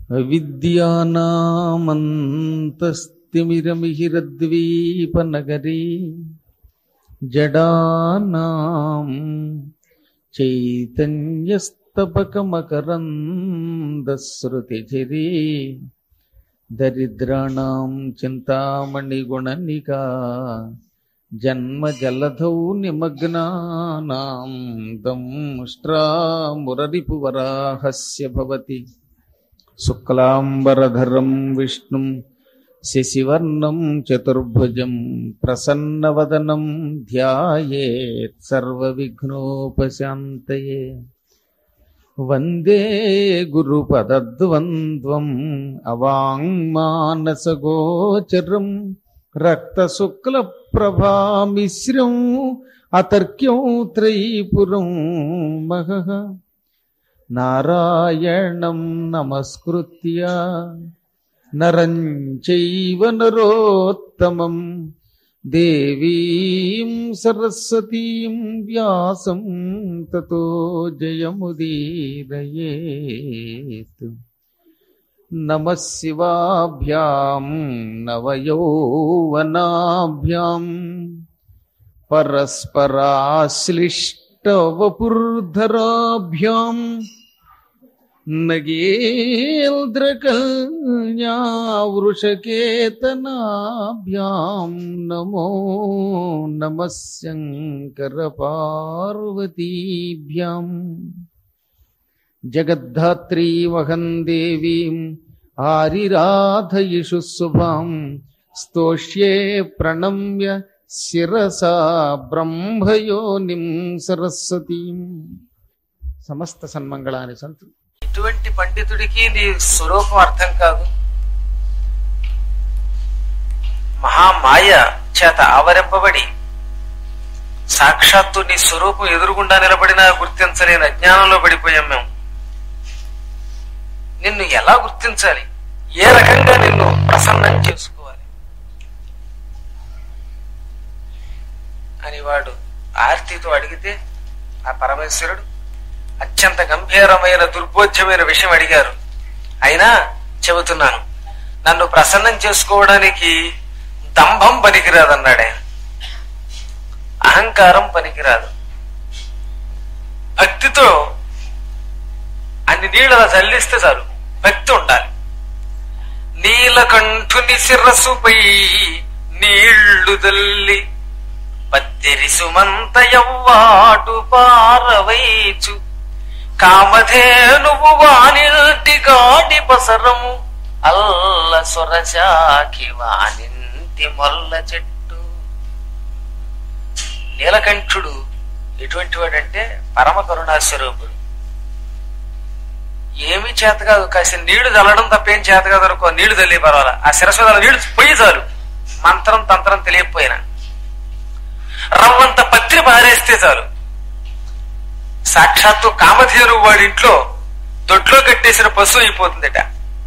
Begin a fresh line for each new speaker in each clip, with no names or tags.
విద్యానామంతస్తిమిరమిహిరద్వీపనగరీ జడానాం చైతన్యస్తపకమకరందశ్రుతిచిరీ దరిద్రాణం చింతామణిగుణనికా జన్మజలధౌ నిమగ్నానాం దంష్ట్రామురరిపువరాహస్య భవతి శుక్లాంబరధరం విష్ణుం శశివర్ణం చతుర్భుజం ప్రసన్నవదనం ధ్యాయేత్ సర్వవిఘ్నోపశాంతయే వందే గురుపదద్వంద్వం అవాంగ్మానసగోచరం రక్తశుక్లప్రభామిశ్రం అతర్క్యం త్రైపురం మహః నారాయణం నమస్కృత్య నరం చైవ నరోత్తమం దేవీం సరస్వతీం వ్యాసం తతో జయముదీరయేత్ నమ శివాభ్యాం నవయౌవనాభ్యాం పరస్పరాశ్లిష్టవపుర్ధరాభ్యాం నగేంద్రకల్యావృషకేతనాభ్యాం నమో నమ శంకరపార్వతీభ్యాం జగద్ధాత్రీ వహం దేవీం ఆరిరాధయిషు శుభాం స్తోష్యే ప్రణమ్య శిరసా బ్రహ్మయోనిం సరస్వతీం సమస్త సన్మంగళాని సంతు
ఇటువంటి పండితుడికి నీ స్వరూపం అర్థం కాదు మహామాయ చేత ఆవరింపబడి సాక్షాత్తు నీ స్వరూపం ఎదురుగుండా నిలబడినా గుర్తించలేని అజ్ఞానంలో పడిపోయాం మేము నిన్ను ఎలా గుర్తించాలి ఏ రకంగా నిన్ను ప్రసన్నం చేసుకోవాలి అని వాడు ఆర్తితో అడిగితే ఆ పరమేశ్వరుడు అత్యంత గంభీరమైన దుర్బోధ్యమైన విషయం అడిగారు అయినా చెబుతున్నాను నన్ను ప్రసన్నం చేసుకోవడానికి దంభం పనికిరాదన్నాడు ఆయన అహంకారం పనికిరాదు భక్తితో అన్ని నీళ్ళు అలా చల్లిస్తే చాలు భక్తి ఉండాలి నీలకంఠుని శిరస్సుపై నీళ్లు దల్లి పత్తిరి సుమంత యవ్వాటు పారవైచు కామధేనువు వానింటి గాడి పసరము అల్ల సొరచాకి వానింటి మొల్ల చెట్టు నీలకంఠుడు ఎటువంటి వాడంటే పరమ కరుణాస్వరూపుడు ఏమీ చేత కాదు కాసి నీళ్లు చల్లడం తప్పేం చేత కాదు అనుకో నీళ్లు తల్లి పర్వాలా ఆ శిరస్సు మీద నీళ్లు పోయి చాలు మంత్రం తంత్రం తెలియకపోయినా రవ్వంత పత్రి పారేస్తే చాలు సాక్షాత్తు కామధేను వాడి ఇంట్లో దొడ్లో కట్టేసిన పశువు అయిపోతుందట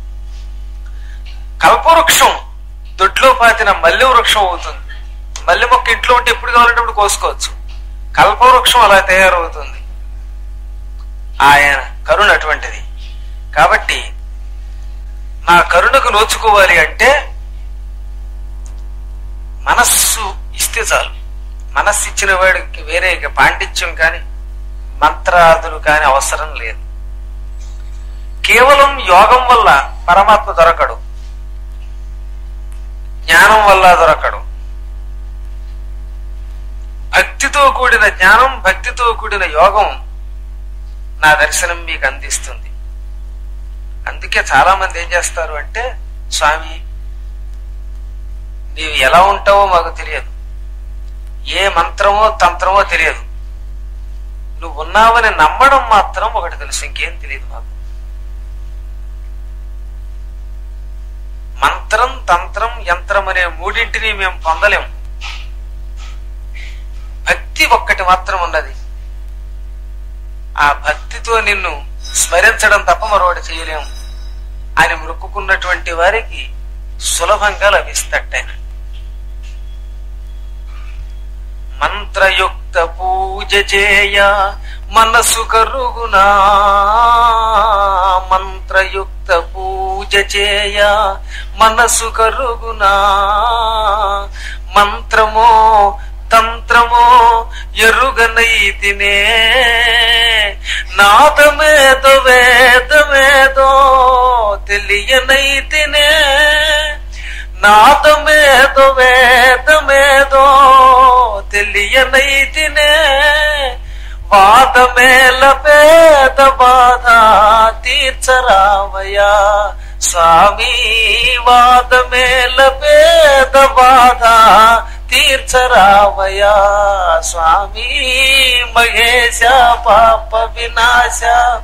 కల్పవృక్షం దొడ్లో పాతిన మల్లె వృక్షం అవుతుంది మల్లె మొక్క ఇంట్లో ఉంటే ఎప్పుడు కావాలంటే అప్పుడు కోసుకోవచ్చు కల్పవృక్షం అలా తయారవుతుంది ఆయన కరుణ అటువంటిది కాబట్టి నా కరుణకు నోచుకోవాలి అంటే మనస్సు ఇస్తే చాలు మనస్సు ఇచ్చిన వాడికి వేరే ఇక పాండిత్యం కానీ మంత్రాదులు కానీ అవసరం లేదు కేవలం యోగం వల్ల పరమాత్మ దొరకడు జ్ఞానం వల్ల దొరకడు భక్తితో కూడిన జ్ఞానం భక్తితో కూడిన యోగం నా దర్శనం మీకు అందిస్తుంది అందుకే చాలా మంది ఏం చేస్తారు అంటే స్వామి నీవు ఎలా ఉంటావో మాకు తెలియదు ఏ మంత్రమో తంత్రమో తెలియదు నువ్వు ఉన్నావని నమ్మడం మాత్రం ఒకటి తెలుసు ఇంకేం తెలియదు మాకు మంత్రం తంత్రం యంత్రం అనే మూడింటిని మేము పొందలేం భక్తి ఒక్కటి మాత్రం ఉన్నది ఆ భక్తితో నిన్ను స్మరించడం తప్ప మరొకటి చేయలేం అని మొక్కుకున్నటువంటి వారికి సులభంగా లభిస్తట మంత్రయుక్త పూజ చేయ మనసు కరుగునా మంత్రయుక్త పూజ పూజ చేయ మనసు కరుగునా మంత్రమో తంత్రమో ఎరుగనైతినే నాదమేదో వేదమేదో తెలియనైతినే నాదమేదో వేదమేదో తెలియనైతినే వాదమేల పేద బాధ తీర్చరావయ్యా స్వామి వాదమేల పేద బాధ తీర్చరావయ్యా స్వామి మహేశ పాప వినాశ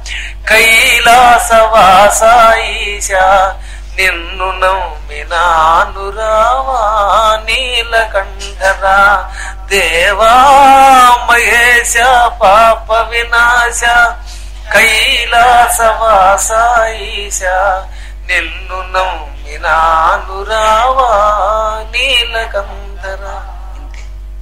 కైలాసవాస ఈశ నిన్ను నమ్మినాను రావా నీలకంఠరా దేవా మహేశ పాప వినాశ కైలాసవాస ఈశ నిన్ను నమ్మినాను రావా నీలకంఠరా ఇంతే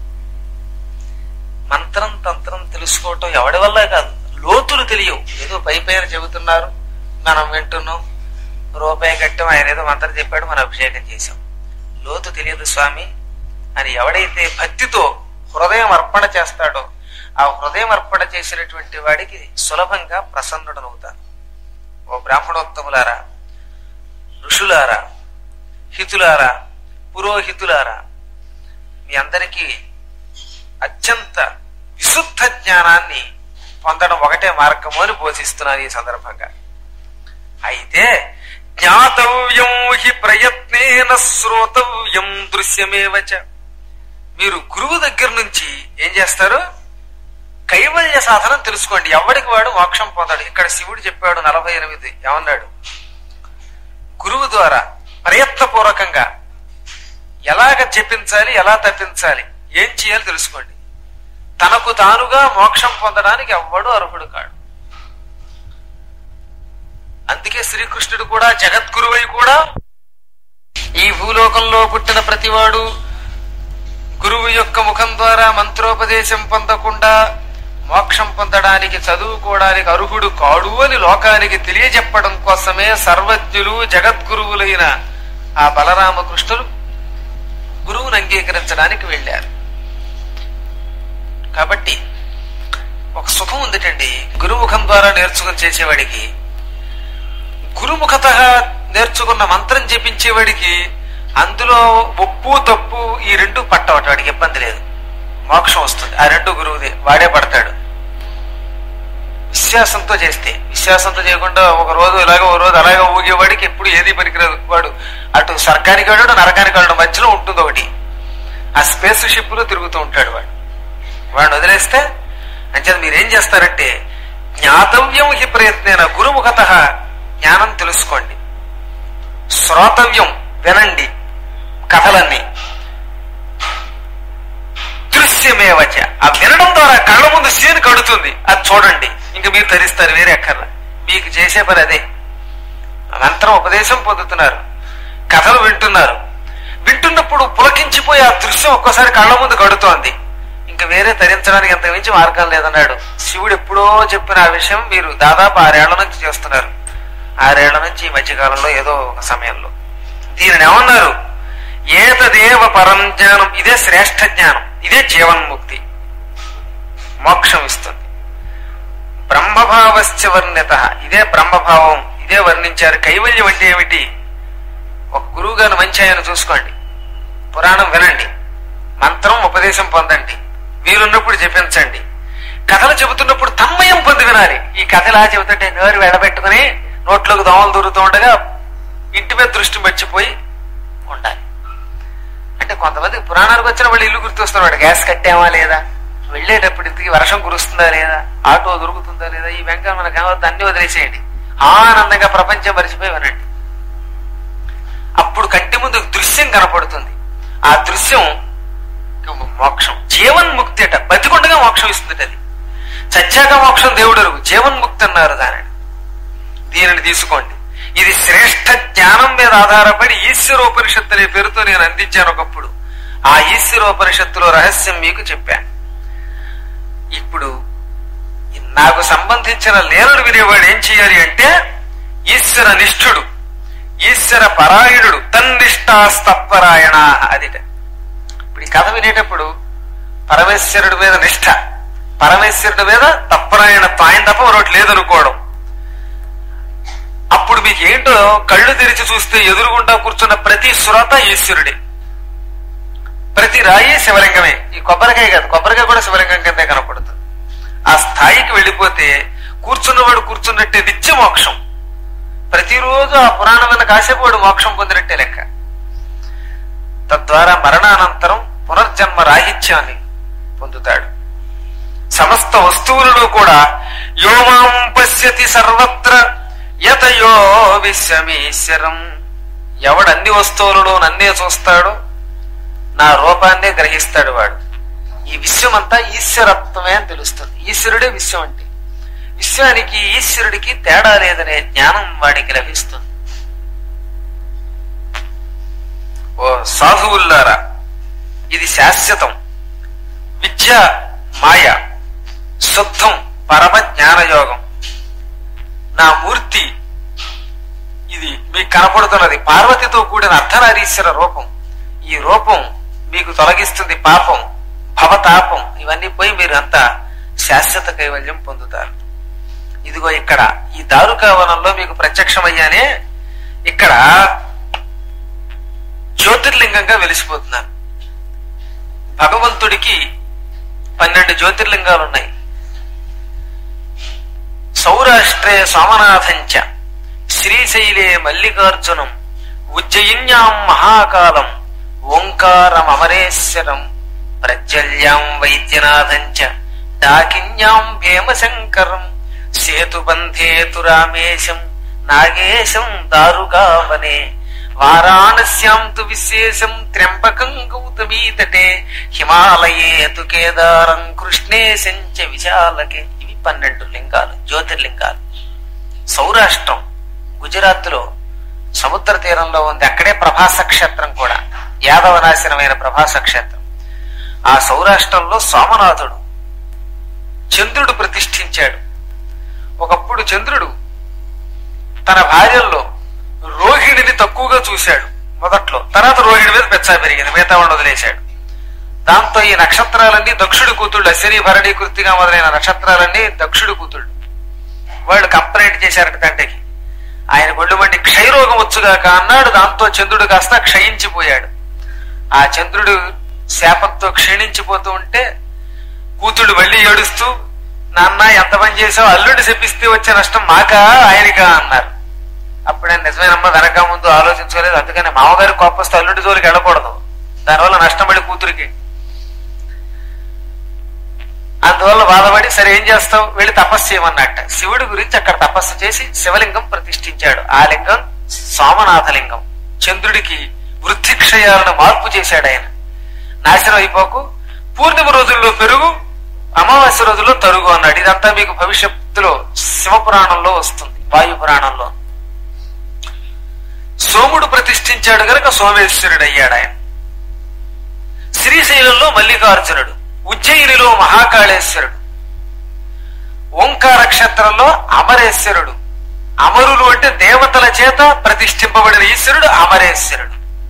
మంత్రం తంత్రం తెలుసుకోవటం ఎవడి వల్ల కాదు లోతులు తెలియవు ఏదో పై పైన చెబుతున్నారు మనం వింటున్నాం రూపాయి కట్టం ఆయన ఏదో మంత్రం చెప్పాడు మనం అభిషేకం చేశాం లోతు తెలియదు స్వామి అని ఎవడైతే భక్తితో హృదయం అర్పణ చేస్తాడో ఆ హృదయం అర్పణ చేసినటువంటి వాడికి సులభంగా ప్రసన్నుడనవుతారు ఓ బ్రాహ్మణోత్తములారా ఋషులారా హితులారా పురోహితులారా మీ అందరికీ అత్యంత విశుద్ధ జ్ఞానాన్ని పొందడం ఒకటే మార్గము అని బోధిస్తున్నాను ఈ సందర్భంగా అయితే జ్ఞాతవ్యం హి ప్రయత్నేన శ్రోతవ్యం దృశ్యమేవచ మీరు గురువు దగ్గర నుంచి ఏం చేస్తారు కైవల్య సాధనం తెలుసుకోండి ఎవడికి వాడు మోక్షం పొందాడు ఇక్కడ శివుడు చెప్పాడు నలభై ఎనిమిది ఏమన్నాడు గురువు ద్వారా ప్రయత్నపూర్వకంగా ఎలాగ జపించాలి ఎలా తప్పించాలి ఏం చేయాలి తెలుసుకోండి తనకు తానుగా మోక్షం పొందడానికి ఎవ్వడు అర్హుడు కాడు అందుకే శ్రీకృష్ణుడు కూడా జగద్గురువై కూడా ఈ భూలోకంలో పుట్టిన ప్రతివాడు గురువు యొక్క ముఖం ద్వారా మంత్రోపదేశం పొందకుండా మోక్షం పొందడానికి చదువుకోవడానికి అర్హుడు కాడు అని లోకానికి తెలియజెప్పడం కోసమే సర్వజ్ఞులు జగద్గురువులైన ఆ బలరామకృష్ణులు గురువును అంగీకరించడానికి వెళ్ళారు కాబట్టి ఒక సుఖం ఉందిటండి గురుముఖం ద్వారా నేర్చుకుని చేసేవాడికి గురుముఖత నేర్చుకున్న మంత్రం జపించేవాడికి అందులో ఒప్పు తప్పు ఈ రెండు పట్టవట వాడికి ఇబ్బంది లేదు మోక్షం వస్తుంది ఆ రెండు గురువుదే వాడే పడతాడు విశ్వాసంతో చేస్తే విశ్వాసంతో చేయకుండా ఒక రోజు ఇలాగ ఒక రోజు అలాగే ఊగేవాడికి ఎప్పుడు ఏది పనికిరాదు వాడు అటు స్వర్గానికి వెళ్ళాడు నరకానికి వెళ్ళడం మధ్యలో ఉంటుంది ఒకటి ఆ స్పేస్ షిప్ లో తిరుగుతూ ఉంటాడు వాడు వాడిని వదిలేస్తే అంచేత మీరేం చేస్తారంటే జ్ఞాతవ్యం హి ప్రయత్నేన గురుముఖత జ్ఞానం తెలుసుకోండి శ్రోతవ్యం వినండి కథలన్నీ దృశ్యమేవచ ఆ వినడం ద్వారా కళ్ళ ముందు సీన్ కడుతుంది అది చూడండి ఇంకా మీరు ధరిస్తారు వేరే అక్కర్లా మీకు చేసే పని అదే మంత్రం ఉపదేశం పొందుతున్నారు కథలు వింటున్నారు వింటున్నప్పుడు పులకించిపోయి ఆ దృశ్యం ఒక్కోసారి కళ్ళ ముందు కడుతోంది ఇంకా వేరే తరించడానికి అంత మించి మార్గం లేదన్నాడు శివుడు ఎప్పుడో చెప్పిన ఆ విషయం మీరు దాదాపు ఆరేళ్ల నుంచి చేస్తున్నారు ఆరేళ్ల నుంచి ఈ మధ్యకాలంలో ఏదో ఒక సమయంలో దీనిని ఏమన్నారు ఏతదేవ పరం జ్ఞానం ఇదే శ్రేష్ఠ జ్ఞానం ఇదే జీవన్ముక్తి మోక్షం ఇస్తుంది బ్రహ్మభావశ్చ వర్ణిత ఇదే బ్రహ్మభావం ఇదే వర్ణించారు కైవల్యం అంటే ఏమిటి ఒక గురువు గారిని మంచి ఆయన చూసుకోండి పురాణం వినండి మంత్రం ఉపదేశం పొందండి వీలున్నప్పుడు జపించండి కథలు చెబుతున్నప్పుడు తన్మయం పొంది వినాలి ఈ కథ ఎలా చెబుతుంటే నోరు వెడబెట్టుకుని నోట్లోకి దోమలు దూరుతూ ఉండగా ఇంటి మీద దృష్టి మర్చిపోయి ఉండాలి అంటే కొంతమంది పురాణానికి వచ్చిన వాళ్ళు ఇల్లు గుర్తొస్తున్నాడు గ్యాస్ కట్టామా లేదా వెళ్ళేటప్పుడు ఇంటికి వర్షం కురుస్తుందా లేదా ఆటో దొరుకుతుందా లేదా ఈ వెంక మనకు ఏమవుతుంది అన్ని వదిలేసేయండి ఆనందంగా ప్రపంచం మరిచిపోయి వినండి అప్పుడు కంటి ముందు దృశ్యం కనపడుతుంది ఆ దృశ్యం మోక్షం జీవన్ముక్తి అట బతికుండగా మోక్షం ఇస్తుంది అది చచ్చాక మోక్షం దేవుడు జీవన్ముక్తి అన్నారు దానిని దీనిని తీసుకోండి ఇది శ్రేష్ఠ జ్ఞానం మీద ఆధారపడి ఈశ్వరోపనిషత్తు అనే పేరుతో నేను అందించాను ఒకప్పుడు ఆ ఈశ్వరోపనిషత్తులో రహస్యం మీకు చెప్పాను ఇప్పుడు ఈ నాకు సంబంధించిన లీలలు వినేవాడు ఏం చేయాలి అంటే ఈశ్వర నిష్ఠుడు ఈశ్వర పరాయణుడు తన్నిష్టాస్తత్పరాయణ అదిట ఇప్పుడు ఈ కథ వినేటప్పుడు పరమేశ్వరుడి మీద నిష్ఠ పరమేశ్వరుడి మీద తత్పరాయణత్వం ఆయన తప్ప మరొకటి లేదనుకోవడం అప్పుడు మీకు ఏంటో కళ్ళు తెరిచి చూస్తే ఎదురుగుండా కూర్చున్న ప్రతి సురత ఈశ్వరుడే ప్రతి రాయి శివలింగమే ఈ కొబ్బరికాయ కాదు కొబ్బరికాయ కూడా శివలింగం కిందే కనపడుతుంది ఆ స్థాయికి వెళ్ళిపోతే కూర్చున్నవాడు కూర్చున్నట్టే నిత్య మోక్షం ప్రతిరోజు ఆ పురాణం విన్న కాసేపు వాడు మోక్షం పొందినట్టే లెక్క తద్వారా మరణానంతరం పునర్జన్మ రాహిత్యాన్ని పొందుతాడు సమస్త వస్తువులలో కూడా యోమాం పశ్యతి సర్వత్ర యతయో విశ్వమీశ్వరం ఎవడన్ని వస్తువులలో నన్నే చూస్తాడో నా రూపాన్నే గ్రహిస్తాడు వాడు ఈ విశ్వమంతా ఈశ్వరత్వమే అని తెలుస్తుంది ఈశ్వరుడే విశ్వం అంటే విశ్వానికి ఈశ్వరుడికి తేడా లేదనే జ్ఞానం వాడికి లభిస్తుంది ఓ సాధువుల్లారా ఇది శాశ్వతం విద్య మాయ శుద్ధం పరమ జ్ఞానయోగం నా మూర్తి ఇది మీకు కనపడుతున్నది పార్వతితో కూడిన అర్ధనారీశ్వర రూపం ఈ రూపం మీకు తొలగిస్తుంది పాపం భవతాపం ఇవన్నీ పోయి మీరు అంతా శాశ్వత కైవల్యం పొందుతారు ఇదిగో ఇక్కడ ఈ దారుకావనంలో మీకు ప్రత్యక్షమయ్యానే ఇక్కడ జ్యోతిర్లింగంగా వెలిసిపోతున్నారు భగవంతుడికి పన్నెండు జ్యోతిర్లింగాలు ఉన్నాయి సౌరాష్ట్రే సోమనాథంచ శ్రీశైలే మల్లికార్జునం ఉజ్జయిన్యాం మహాకాలం ఓంకారమరేశ్వరం ప్రజ్వల్యాం వైద్యనాథంచ డాకిన్యాం భీమశంకరం సేతుబంధేతు రామేశం నాగేశం దారుగావనే వారాణస్యాం తు విశేషం త్ర్యంబకం గౌతమీతటే హిమాలయే తు కేదారం కృష్ణేశం చ విశాలకే ఇవి పన్నెండు లింగాలు జ్యోతిర్లింగాలు సౌరాష్ట్రం గుజరాత్ లో సముద్ర తీరంలో ఉంది అక్కడే ప్రభాస క్షేత్రం కూడా యాదవ నాశనమైన ప్రభాస క్షేత్రం ఆ సౌరాష్ట్రంలో సోమనాథుడు చంద్రుడు ప్రతిష్ఠించాడు ఒకప్పుడు చంద్రుడు తన భార్యల్లో రోహిణిని తక్కువగా చూశాడు మొదట్లో తర్వాత రోహిణి మీద పెచ్చా పెరిగింది మిగతా వాడిని వదిలేశాడు దాంతో ఈ నక్షత్రాలన్నీ దక్షుడి కూతుళ్ళు అశ్విని భరణి కృతిగా మొదలైన నక్షత్రాలన్నీ దక్షుడి కూతుళ్ళు వాళ్ళు కంప్లైంట్ చేశారట తండ్రికి ఆయన ఒళ్ళు వంటి క్షయరోగం వచ్చుగాక అన్నాడు దాంతో చంద్రుడు కాస్త క్షయించిపోయాడు ఆ చంద్రుడు శాపంతో క్షీణించిపోతూ ఉంటే కూతుళ్ళు మళ్ళీ ఏడుస్తూ నాన్న ఎంత పని చేసావు అల్లుడిని శపిస్తే వచ్చే నష్టం మాకా ఆయనకా అన్నారు అప్పుడే నిజమేనమ్మా వెనక ముందు ఆలోచించుకోలేదు అందుకని మామగారి కోపస్తే అల్లుడి జోలికి వెళ్ళకూడదు దానివల్ల నష్టం పడి కూతురికి అందువల్ల బాధపడి సరే ఏం చేస్తావు వెళ్ళి తపస్సు చేయమన్నట్ట శివుడి గురించి అక్కడ తపస్సు చేసి శివలింగం ప్రతిష్ఠించాడు ఆ లింగం సోమనాథలింగం చంద్రుడికి వృద్ధిక్షయాలను మార్పు చేశాడు ఆయన నాశనం అయిపోకు పూర్ణిమ రోజుల్లో పెరుగు అమావాస్య రోజుల్లో తరుగు అన్నాడు ఇదంతా మీకు భవిష్యత్తులో శివపురాణంలో వస్తుంది వాయు పురాణంలో సోముడు ప్రతిష్ఠించాడు గనక సోమేశ్వరుడు అయ్యాడు ఆయన శ్రీశైలంలో మల్లికార్జునుడు ఉజ్జయినిలో మహాకాళేశ్వరుడు ఓంకార క్షేత్రంలో అమరేశ్వరుడు అమరులు అంటే దేవతల చేత ప్రతిష్ఠింపబడిన ఈశ్వరుడు అమరేశ్వరుడు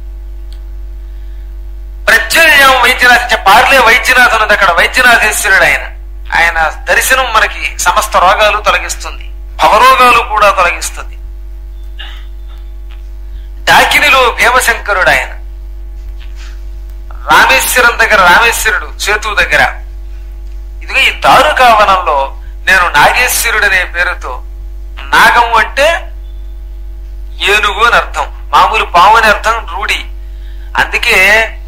ప్రజ్వల్యం వైద్యనాథ్ పార్లే వైద్యనాథ్ ఉన్నది అక్కడ వైద్యనాథేశ్వరుడు ఆయన ఆయన దర్శనం మనకి సమస్త రోగాలు తొలగిస్తుంది భవరోగాలు కూడా తొలగిస్తుంది డాకినిలో భీమశంకరుడు ఆయన రామేశ్వరం దగ్గర రామేశ్వరుడు సేతు దగ్గర ఇదిగో ఈ దారుకావనంలో నేను నాగేశ్వరుడు అనే పేరుతో నాగం అంటే ఏనుగు అని అర్థం మామూలు పాము అని అర్థం రూఢి అందుకే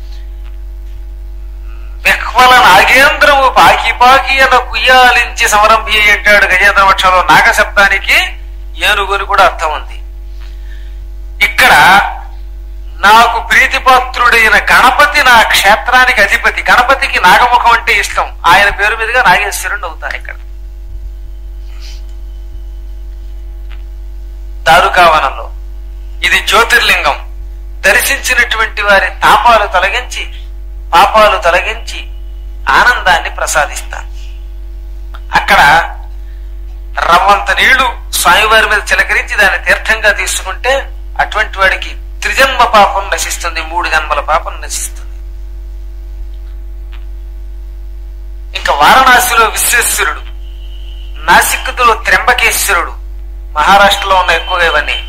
విహ్వల నాగేంద్రము పాకి పాకి అన్న కుయ్యాలించి సమరంభి అంటాడు గజేంద్ర పక్షంలో నాగ శబ్దానికి ఏనుగు అని కూడా అర్థం ఉంది ఇక్కడ నాకు ప్రీతిపాత్రుడైన గణపతి నా క్షేత్రానికి అధిపతి గణపతికి నాగముఖం అంటే ఇష్టం ఆయన పేరు మీదుగా నాగేశ్వరుడు అవుతారు ఇక్కడ దారుకావనంలో ఇది జ్యోతిర్లింగం దర్శించినటువంటి వారి తాపాలు తొలగించి పాపాలు తొలగించి ఆనందాన్ని ప్రసాదిస్తాను అక్కడ రవ్వంత నీళ్లు స్వామివారి మీద చిలకరించి దాన్ని తీర్థంగా తీసుకుంటే అటువంటి అటువంటి వాడికి త్రిజన్మ పాపం నశిస్తుంది మూడు జన్మల పాపం నశిస్తుంది ఇంకా వారణాసిలో విశ్వేశ్వరుడు నాసిక్లో త్ర్యంబకేశ్వరుడు మహారాష్ట్రలో ఉన్న ఎక్కువగా ఇవన్నీ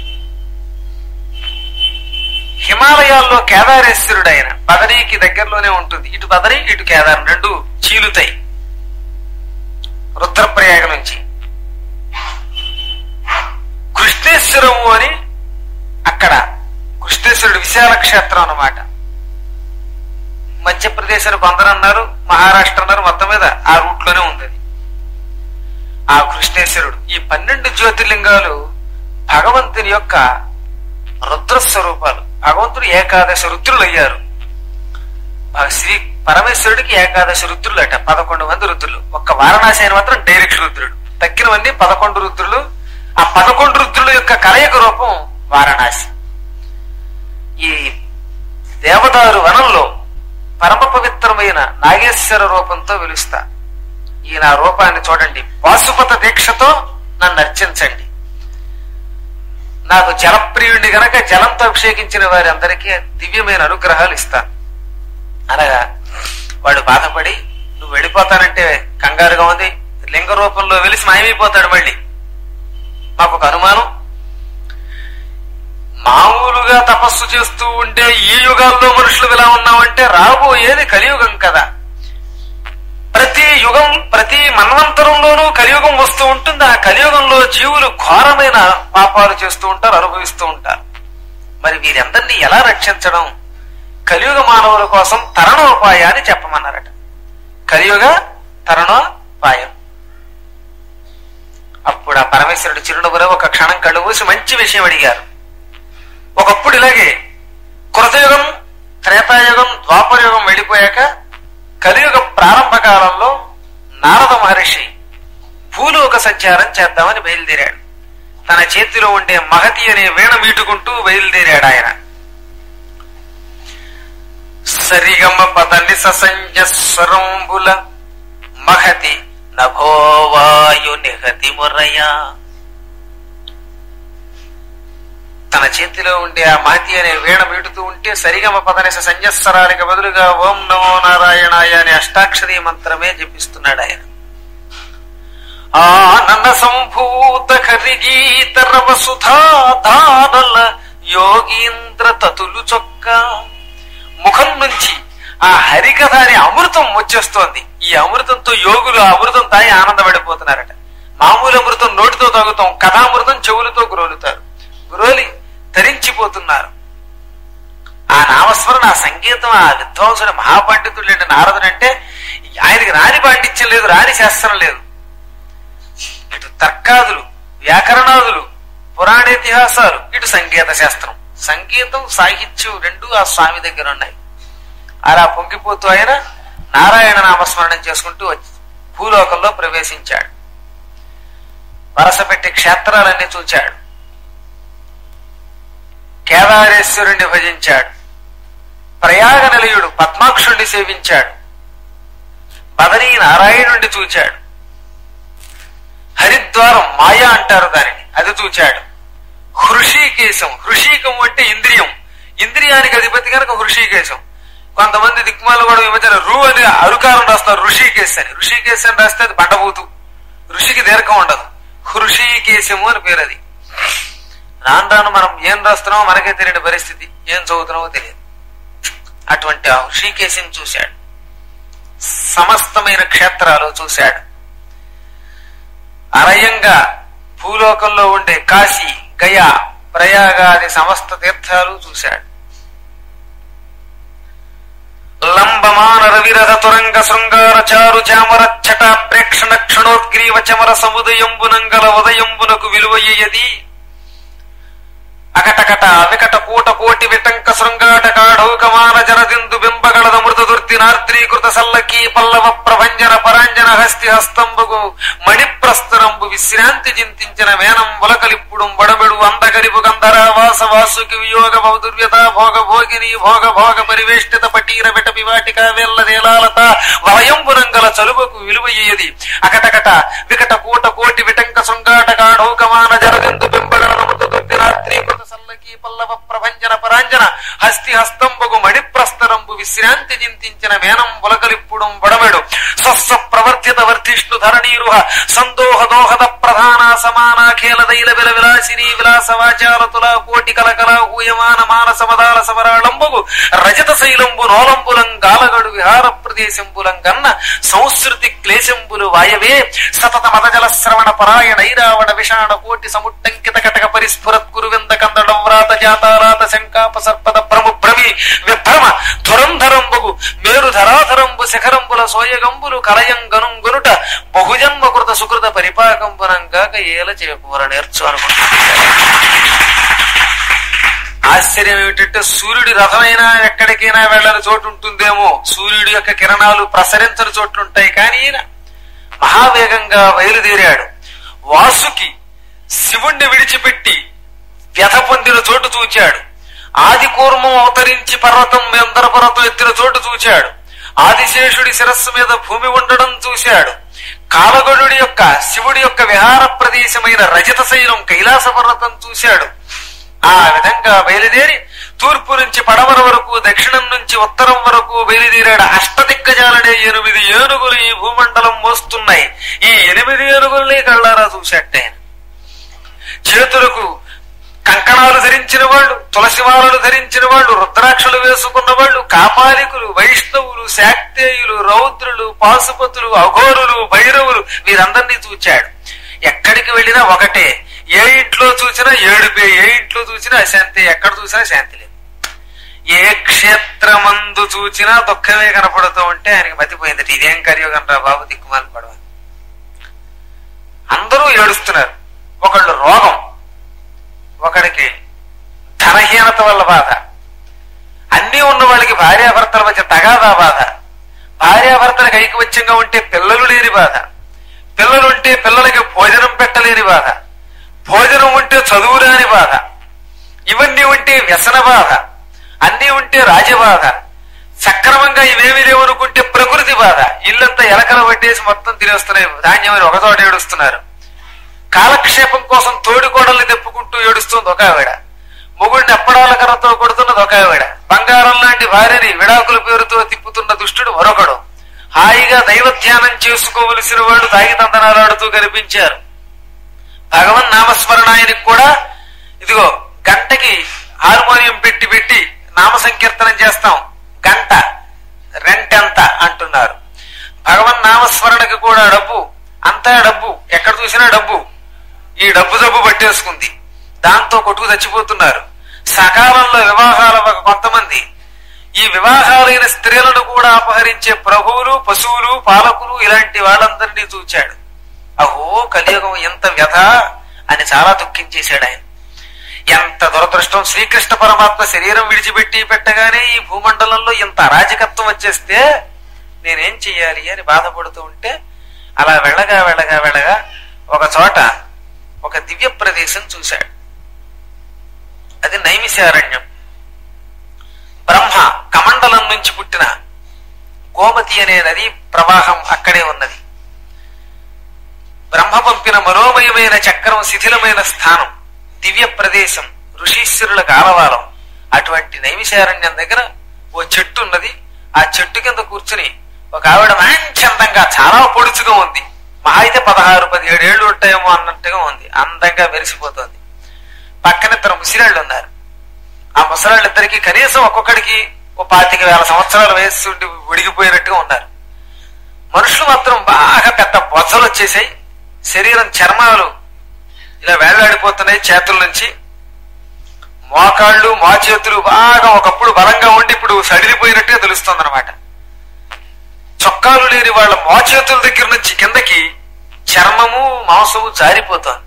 హిమాలయాల్లో కేదారేశ్వరుడు ఆయన బదరీకి దగ్గరలోనే ఉంటుంది ఇటు బదరీ ఇటు కేదారం రెండు చీలుతాయి రుద్రప్రయాగ నుంచి కృష్ణేశ్వరము అని అక్కడ కృష్ణేశ్వరుడు విశాల క్షేత్రం అన్నమాట మధ్యప్రదేశ్ అని కొందరు అన్నారు మహారాష్ట్ర అన్నారు మొత్తం మీద ఆ రూట్ లోనే ఉంది అది. ఆ కృష్ణేశ్వరుడు ఈ పన్నెండు జ్యోతిర్లింగాలు భగవంతుని యొక్క రుద్ర స్వరూపాలు భగవంతుడు ఏకాదశ రుద్రులు అయ్యారు ఆ శ్రీ పరమేశ్వరుడికి ఏకాదశ రుద్రులు అట పదకొండు మంది రుద్రులు ఒక్క వారణాసి అయిన మాత్రం డైరెక్ట్ రుద్రుడు తక్కినవన్నీ పదకొండు రుద్రులు ఆ పదకొండు రుద్రుల యొక్క కలయిక రూపం వారణాసి ఈ దేవదారు వనంలో పరమ పవిత్రమైన నాగేశ్వర రూపంతో వెలుస్తా ఈ నా రూపాన్ని చూడండి పాశుపత దీక్షతో నన్ను అర్చించండి నాకు జలప్రియుడిని గనక జలంతో అభిషేకించిన వారి అందరికీ దివ్యమైన అనుగ్రహాలు ఇస్తాను అనగా వాడు బాధపడి నువ్వు వెళ్ళిపోతానంటే కంగారుగా ఉంది లింగ రూపంలో వెలిసి మాయమైపోతాడు మళ్ళీ మాకు ఒక అనుమానం మామూలుగా తపస్సు చేస్తూ ఉంటే ఈ యుగాల్లో మనుషులు ఇలా ఉన్నామంటే రాబోయేది కలియుగం కదా ప్రతి యుగం ప్రతి మన్వంతరంలోనూ కలియుగం వస్తూ ఉంటుంది ఆ కలియుగంలో జీవులు ఘోరమైన పాపాలు చేస్తూ ఉంటారు అనుభవిస్తూ ఉంటారు మరి వీరందరినీ ఎలా రక్షించడం కలియుగ మానవుల కోసం తరణోపాయాన్ని చెప్పమన్నారట కలియుగ తరణోపాయం అప్పుడు ఆ పరమేశ్వరుడు చిరునవ్వులో ఒక క్షణం కళ్ళు మూసి మంచి విషయం అడిగారు ఒకప్పుడు ఇలాగే కృతయుగం త్రేతాయుగం ద్వాపరయుగం వెళ్ళిపోయాక కలియుగ ప్రారంభ కాలంలో నారద మహర్షి భూలోక సంచారం చేద్దామని బయలుదేరాడు తన చేతిలో ఉండే మహతి అనే వీణ మీటుకుంటూ బయలుదేరాడు ఆయన సరిగమ పదని ససంజస్వరంబుల మహతి నభోవాయు నిహతి మురయా తన చేతిలో ఉండే ఆ మాతి అనే వీణ మీటుతూ ఉంటే సరిగమ పదనిస సంజస్వరానికి బదులుగా ఓం నమో నారాయణాయ అనే అష్టాక్షరీ మంత్రమే జపిస్తున్నాడు ఆయన ఆనంద సంభూత ఖరిగీత రవ సుధాధారల యోగీంద్ర తతులు చొక్క ముఖం నుంచి ఆ హరికథ అనే అమృతం వచ్చేస్తోంది ఈ అమృతంతో యోగులు ఆ అమృతం తాగి ఆనందపడిపోతున్నారట మామూలు అమృతం నోటితో తాగుతాం కథామృతం చెవులతో గురోలుతారు గురోలి ధరించిపోతున్నారు ఆ నామస్మరణ ఆ సంగీతం ఆ విద్వాంసుడు మహాపండితుడు లేని నారదుడు అంటే ఆయనకి రాని పాండిత్యం లేదు రాని శాస్త్రం లేదు ఇటు తర్కాదులు వ్యాకరణాదులు పురాణేతిహాసాలు ఇటు సంగీత శాస్త్రం సంగీతం సాహిత్యం రెండు ఆ స్వామి దగ్గర ఉన్నాయి అలా పొంగిపోతూ ఆయన నారాయణ నామస్మరణం చేసుకుంటూ వచ్చి భూలోకంలో ప్రవేశించాడు వరసపెట్టి క్షేత్రాలన్నీ చూచాడు కేదారేశ్వరుణ్ణి భజించాడు ప్రయాగ నిలయుడు పద్మాక్షుణ్ణి సేవించాడు బదరీ నారాయణుణ్ణి చూచాడు హరిద్వారం మాయ అంటారు దానిని అది చూచాడు హృషికేశం హృషికం అంటే ఇంద్రియం ఇంద్రియానికి అధిపతి కనుక హృషికేశం కొంతమంది దిక్మాలు కూడా ఈ మధ్యన రు అని అరుకారం రాస్తారు ఋషికేశ్ అని ఋషికేశ్ అని రాస్తే అది బండబూతు ఋషికి దీర్ఘం ఉండదు హృషికేశము అని పేరు అది రాను రాను మనం ఏం రాస్తున్నామో మనకే తెలియని పరిస్థితి ఏం చదువుతున్నామో తెలియదు అటువంటి ఆ ఋషికేశం చూశాడు సమస్తమైన క్షేత్రాలు చూశాడు అరయంగా భూలోకంలో ఉండే కాశీ గయా ప్రయాగాది సమస్త తీర్థాలు చూశాడు లంబమాన రవిరథ తురంగ శృంగార చారు చామర ఛట ప్రేక్షణ క్షణోద్గ్రీవ చమర సముదయంబునంగల ఉదయంబునకు విలువయ్యది అకటకట వికట కూట కోటి విటంక శృంగాట కాఢౌకమాన జరదిందు బింబగళద మృత దుర్తి నార్ద్రీకృత సల్లకి పల్లవ ప్రభంజన పరాంజన హస్తి హస్తంబుగు మణిప్రస్తరంబు విశ్రాంతి చింతించిన మేనం బులకలిప్పుడు బడబెడు అందగరిపు గంధర వాస వాసుకి వియోగ దుర్వ్యత భోగ భోగిని భోగ భోగ పరివేష్టిత పటీర విట పివాటిక వేల్ల దేలాలత వలయంబునంగల చలువకు విలువయ్యేది అకటకట వికట కూట కోటి విటంక శృంగాట కాఢౌకమాన జరదిందు బింబగళద మృత దుర్తి నార్ద్రీకృత సల్ల పల్లకి పల్లవ ప్రభంజన పరాంజన హస్తి హస్తంబగు మణిప్రస్తరంబు విశ్రాంతి చింతించిన మేనం బులకలిప్పుడు బడమెడు స్వస్వ ప్రవర్తిత వర్ధిష్ణు ధరణీరుహ సందోహ దోహద ప్రధాన సమాన ఖేల దైల విల విలాసిని విలాస వాచారతుల కోటి కలకల హూయమాన మానస మదాల సమరాళంబుగు రజత శైలంబు నోలంబులం గాలగడు విహార ప్రదేశంబులం గన్న సంస్కృతి క్లేశంబులు వాయవే సతత మదజల శ్రవణ పరాయణ ఐరావణ విషాణ కోటి సముట్టంకిత కటక పరిస్ఫురత్ గురువింద కందడం వ్రాత జాతారాత శంకాప సర్పద ప్రముభ్రమి విభ్రమ ధురంధరంబుగు మేరు ధరాధరంబు శిఖరంబుల సోయగంబులు కలయం గనుంగునుట బహుజన్మ కృత సుకృత పరిపాకంబునంగాక ఏల చేకూర నేర్చు అనుకుంటున్నాడు ఆశ్చర్యం ఏమిటంటే సూర్యుడి రథమైనా ఎక్కడికైనా వెళ్ళని చోటు ఉంటుందేమో సూర్యుడి యొక్క కిరణాలు ప్రసరించని చోట్లు ఉంటాయి కానీ ఈయన మహావేగంగా బయలుదేరాడు వాసుకి శివుణ్ణి విడిచిపెట్టి వ్యధ పొందిన చోటు చూచాడు ఆది కూర్మం అవతరించి పర్వతం ఎందర పర్వతం ఎత్తిన చోటు చూచాడు ఆదిశేషుడి శిరస్సు మీద భూమి ఉండడం చూశాడు కాలగొడుడి యొక్క శివుడి యొక్క విహార ప్రదేశమైన రజత శైలం కైలాస పర్వతం చూశాడు ఆ విధంగా బయలుదేరి తూర్పు నుంచి పడమర వరకు దక్షిణం నుంచి ఉత్తరం వరకు బయలుదేరాడు అష్టదిగ్గజాలనే ఎనిమిది ఏనుగులు ఈ భూమండలం మోస్తున్నాయి ఈ ఎనిమిది ఏనుగుల్ని కళ్ళారా చూశాట ఆయన చేతులకు కంకణాలు ధరించిన వాళ్ళు తులసిమాలలు ధరించిన వాళ్ళు రుద్రాక్షలు వేసుకున్న వాళ్ళు కాపాలికులు వైష్ణవులు శాక్తేయులు రౌద్రులు పాశుపతులు అఘోరులు భైరవులు వీరందరినీ చూచాడు ఎక్కడికి వెళ్ళినా ఒకటే ఏ ఇంట్లో చూసినా ఏడుపే ఏ ఇంట్లో చూసినా అశాంతి ఎక్కడ చూసినా శాంతి లేదు ఏ క్షేత్రమందు చూసినా దుఃఖమే కనపడుతూ ఉంటే ఆయనకి మతిపోయింది ఇదేం కరియోగం రా బాబు దిక్కుమాలి పడవ అందరూ ఏడుస్తున్నారు ఒకళ్ళు రోగం ఒకడికి ధనహీనత వల్ల బాధ అన్నీ ఉన్న వాళ్ళకి భార్యాభర్తల మధ్య తగాదా బాధ భార్యాభర్తలకు ఐకమత్యంగా ఉంటే పిల్లలు లేని బాధ పిల్లలుంటే పిల్లలకి భోజనం పెట్టలేని బాధ భోజనం ఉంటే చదువు రాని బాధ ఇవన్నీ ఉంటే వ్యసన బాధ అన్నీ ఉంటే రాజబాధ సక్రమంగా ఇవేమీ లేవనుకుంటే ప్రకృతి బాధ ఇల్లంతా ఎలకల పట్టేసి మొత్తం తినేస్తున్నాయి ధాన్యం ఒక చోట ఏడుస్తున్నారు కాలక్షేపం కోసం తోడి కోడల్ని తెప్పుకుంటూ ఏడుస్తుంది ఒక ఆవిడ మొగుడిని అప్పడాల కర్రతో కొడుతున్నది ఒక ఆవిడ బంగారం లాంటి భార్యని విడాకుల పేరుతో తిప్పుతున్న దుష్టుడు మరొకడు హాయిగా దైవ ధ్యానం చేసుకోవలసిన వాడు తాగి తందనాలాడుతూ కనిపించారు భగవన్ నామస్మరణ ఆయనకి కూడా ఇదిగో గంటకి హార్మోనియం పెట్టి పెట్టి నామ సంకీర్తనం చేస్తాం గంట రెంట్ ఎంత అంటున్నారు భగవన్ నామస్మరణకి కూడా డబ్బు అంతా డబ్బు ఎక్కడ చూసినా డబ్బు ఈ డబ్బు డబ్బు పట్టేసుకుంది దాంతో కొట్టుకు చచ్చిపోతున్నారు సకాలంలో వివాహాల కొంతమంది ఈ వివాహాలైన స్త్రీలను కూడా అపహరించే ప్రభువులు పశువులు పాలకులు ఇలాంటి వాళ్ళందరినీ చూచాడు అహో కలియుగం ఎంత వ్యధ అని చాలా దుఃఖించేశాడు ఆయన ఎంత దురదృష్టం శ్రీకృష్ణ పరమాత్మ శరీరం విడిచిపెట్టి పెట్టగానే ఈ భూమండలంలో ఇంత అరాజకత్వం వచ్చేస్తే నేనేం చెయ్యాలి అని బాధపడుతూ ఉంటే అలా వెళ్ళగా వెళ్ళగా వెళ్ళగా ఒక చోట ఒక దివ్య ప్రదేశం చూశాడు అది నైమిషారణ్యం బ్రహ్మ కమండలం నుంచి పుట్టిన గోమతి అనే నది ప్రవాహం అక్కడే ఉన్నది బ్రహ్మ పంపిన మనోమయమైన చక్రం శిథిలమైన స్థానం దివ్య ప్రదేశం ఋషీశ్వరులకు ఆలవాలం అటువంటి నైమిషారణ్యం దగ్గర ఓ చెట్టు ఉన్నది ఆ చెట్టు కింద కూర్చుని ఒక ఆవిడ మంచి అందంగా చాలా పొడుచుగా ఉంది మహా అయితే పదహారు పదిహేడు ఏళ్ళు ఉంటాయేమో అన్నట్టుగా ఉంది అందంగా మెరిసిపోతుంది పక్కన ఇద్దరు ముసిరాళ్ళు ఉన్నారు ఆ ముసలాళ్ళిద్దరికి కనీసం ఒక్కొక్కడికి ఓ పాతిక వేల సంవత్సరాల వయస్సు ఉండి ఉడిగిపోయినట్టుగా ఉన్నారు మనుషులు మాత్రం బాగా పెద్ద బొజ్జలు వచ్చేసాయి శరీరం చర్మాలు ఇలా వేళ్లాడిపోతున్నాయి చేతుల నుంచి మోకాళ్ళు మా చేతులు బాగా ఒకప్పుడు బలంగా ఉండి ఇప్పుడు సడిలిపోయినట్టుగా తెలుస్తుంది అనమాట చొక్కాలు లేని వాళ్ళ మోచేతుల దగ్గర నుంచి కిందకి చర్మము మాంసము జారిపోతోంది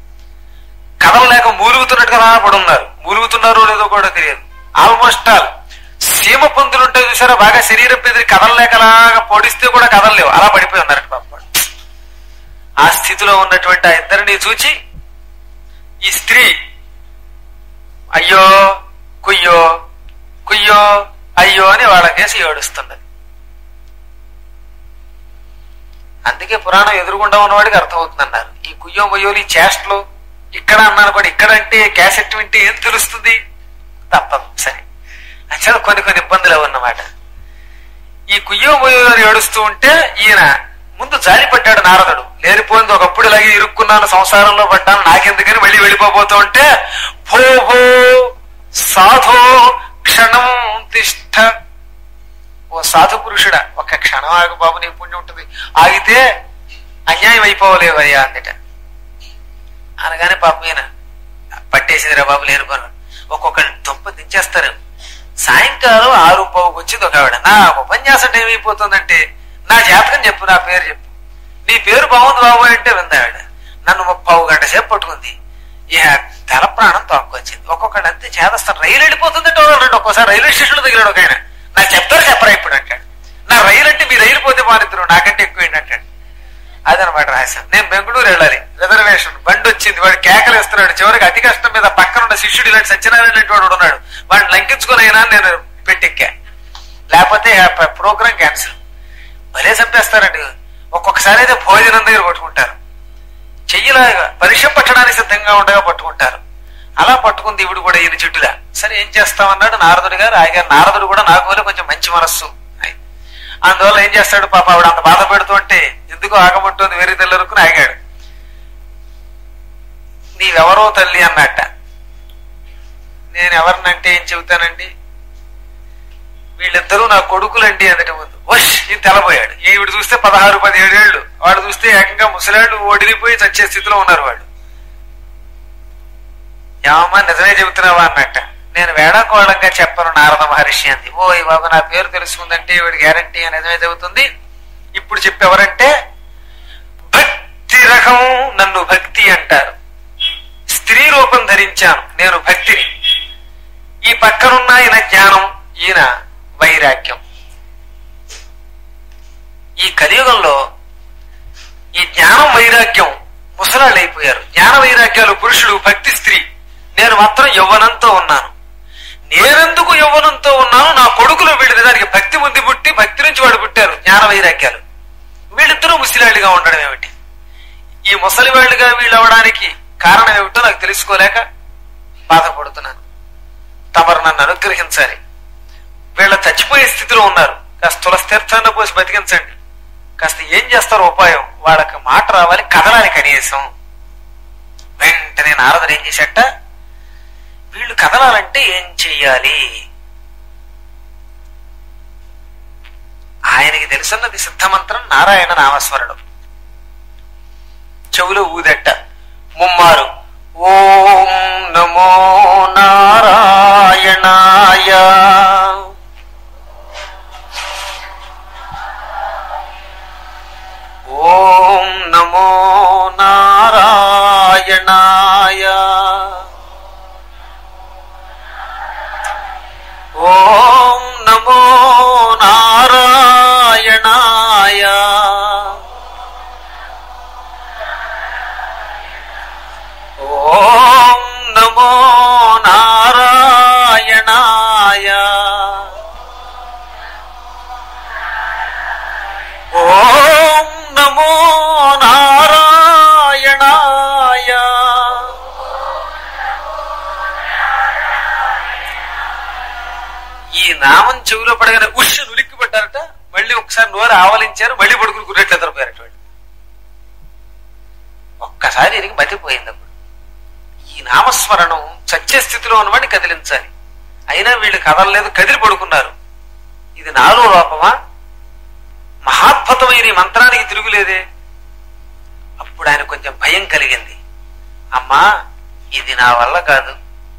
కదలలేక మూలుగుతున్నట్టుగా పడి ఉన్నారు మూలుగుతున్నారో లేదో కూడా తెలియదు ఆల్మోస్ట్ ఆల్ సీమ పందులు ఉంటాయి చూసారా బాగా శరీరం పెదిరి కదలలేకలాగా పొడిస్తే కూడా కదలలేవు అలా పడిపోయి ఉన్నారట పాప ఆ స్థితిలో ఉన్నటువంటి ఆ ఇద్దరిని చూచి ఈ స్త్రీ అయ్యో కుయ్యో కుయ్యో అయ్యో అని వాళ్ళకేసి ఏడుస్తున్నది అందుకే పురాణం ఎదురుగుండా ఉన్నవాడికి అర్థమవుతుందన్నారు ఈ కుయ్యో మొయ్యోలు ఈ చేష్టలు ఇక్కడ అన్నాను కూడా ఇక్కడ అంటే క్యాసెట్ వింటే ఏం తెలుస్తుంది తప్పదు సరే అసలు కొన్ని కొన్ని ఇబ్బందులు ఉన్నమాట ఈ కుయ్యో ముయ్యో అని ఏడుస్తూ ఉంటే ఈయన ముందు జాలి పడ్డాడు నారదుడు లేనిపోయింది ఒకప్పుడు ఇలాగే ఇరుక్కున్నాను సంసారంలో పడ్డాను నాకెందుకని మళ్ళీ వెళ్ళిపోబోతూ ఉంటే భో భో సాధో క్షణం తిష్ట ఓ సాధు పురుషుడా ఒక్క క్షణం ఆగు బాబు నీ పుణ్యం ఉంటుంది ఆగితే అన్యాయం అయిపోవలేవయ్యా అందుట అనగానే పాపం ఈయన పట్టేసిందిరా బాబు లేనిపోను ఒక్కొక్కరిని దుంప దించేస్తారు సాయంకాలం ఆరు పావుకి వచ్చింది ఒక ఆవిడ నా ఉపన్యాసం టైం అయిపోతుందంటే నా జాతకం చెప్పు నా పేరు చెప్పు నీ పేరు బాగుంది బాబు అంటే వింది ఆవిడ నన్ను ముప్పావు గంట సేపు పట్టుకుంది ఇక తల ప్రాణం తోక్కొచ్చింది ఒక్కొక్కడు అంతే చేదస్తాను రైలు వెళ్ళిపోతుందంటే ఒకడు ఒక్కోసారి రైల్వే స్టేషన్లో దిగాడు ఒక ఆయన నాకు చెప్తారు చెప్పరా ఇప్పుడు అంటాడు నా రైలు అంటే మీ రైలు పోతే మానిద్దరు నాకంటే ఎక్కువ ఏంటంటాడు అదనమాట రహస్యం నేను బెంగళూరు వెళ్ళాలి రిజర్వేషన్ బండి వచ్చింది వాడు కేకలు వేస్తున్నాడు చివరికి అతి కష్టం మీద పక్కన ఉన్న శిష్యుడు ఇలాంటి సత్యనారాయణ లాంటి వాడు ఉన్నాడు వాడిని లంకించుకుని అయినా నేను పెట్టెక్కా లేకపోతే ప్రోగ్రామ్ క్యాన్సిల్ భలే చంపేస్తారండి ఒక్కొక్కసారి అయితే భోజనం దగ్గర పట్టుకుంటారు చెయ్యలాగా పరీక్ష పట్టడానికి సిద్ధంగా ఉండగా పట్టుకుంటారు అలా పట్టుకుంది ఇవిడు కూడా ఈయన చుట్టులా సరే ఏం చేస్తామన్నాడు నారదుడు గారు ఆగారు నారదుడు కూడా నాకు వల్ల కొంచెం మంచి మనస్సు ఆయన. అందువల్ల ఏం చేస్తాడు పాప ఆవిడ అంత బాధ పెడుతూ ఉంటే ఎందుకు ఆగమంటుంది వేరే తెల్లరుకుని ఆగాడు నీవెవరో తల్లి అన్నట్ట నేను ఎవరినంటే ఏం చెబుతానండి వీళ్ళిద్దరూ నా కొడుకులండి అందుటి ముందు వష్ ఈ తెలబోయాడు ఈవిడ చూస్తే పదహారు పదిహేడు ఏళ్ళు వాడు చూస్తే ఏకంగా ముసలాళ్ళు ఒడిలిపోయి చచ్చే స్థితిలో ఉన్నారు వాళ్ళు ఏమమ్మా నిజమే చెబుతున్నావా అన్నట్ట నేను వేళాకోళంగా చెప్పను నారద మహర్షి అంది ఓ ఈ బాబు నా పేరు తెలుసుకుందంటే వీడి గ్యారంటీ నిజమే చెబుతుంది ఇప్పుడు చెప్పెవరంటే భక్తి రకం నన్ను భక్తి అంటారు స్త్రీ రూపం ధరించాను నేను భక్తిని ఈ పక్కనున్న ఈయన జ్ఞానం ఈయన వైరాగ్యం ఈ కలియుగంలో ఈ జ్ఞానం వైరాగ్యం ముసలాళ్ళు అయిపోయారు జ్ఞాన వైరాగ్యాలు పురుషుడు భక్తి స్త్రీ నేను మాత్రం యవ్వనంతో ఉన్నాను నేనెందుకు యవ్వనంతో ఉన్నాను నా కొడుకులు వీళ్ళది దానికి భక్తి ముందు పుట్టి భక్తి నుంచి వాడు పుట్టారు జ్ఞాన వైరాగ్యాలు వీళ్ళిద్దరూ ముసలాళ్ళుగా ఉండడం ఏమిటి ఈ ముసలి వాళ్ళుగా వీళ్ళు అవడానికి కారణం ఏమిటో నాకు తెలుసుకోలేక బాధపడుతున్నాను తమరు నన్ను అనుగ్రహించాలి వీళ్ళ చచ్చిపోయే స్థితిలో ఉన్నారు కాస్త తులసి తీర్థాన్ని పోసి బతికించండి కాస్త ఏం చేస్తారో ఉపాయం వాళ్ళకి మాట రావాలి కదలాలి కనీసం వెంటనే నారదుడు ఏం చేశాట వీళ్ళు కదలాలంటే ఏం చెయ్యాలి ఆయనకి తెలుసున్నది సిద్ధమంత్రం నారాయణ నామస్మరణం చెవులో ఊదెట్ట ముమ్మారు ఓం నమో నారాయణాయ ఓం నమో నారాయణాయ ఓం నమో నారాయణాయ ఓం నమో నారాయణాయ ఓం నమో నారాయణాయ ఈ నామం చెవిలో పడగానే ఉష్ ఉలిక్కి పడ్డారట మళ్ళీ ఒకసారి నోరు ఆవలించారు మళ్ళీ పడుకుని గుర్రెట్లు ఎదరిపోయారట వాళ్ళు ఒక్కసారి ఎరిగి మతిపోయింది అప్పుడు ఈ నామస్మరణం సత్య స్థితిలో ఉన్నవాడిని కదిలించాలి అయినా వీళ్ళు కదలలేదు కదిలి పడుకున్నారు ఇది నాలో లోపమా మహాద్భుతమైన ఈ మంత్రానికి తిరుగులేదే అప్పుడు ఆయన కొంచెం భయం కలిగింది అమ్మా ఇది నా వల్ల కాదు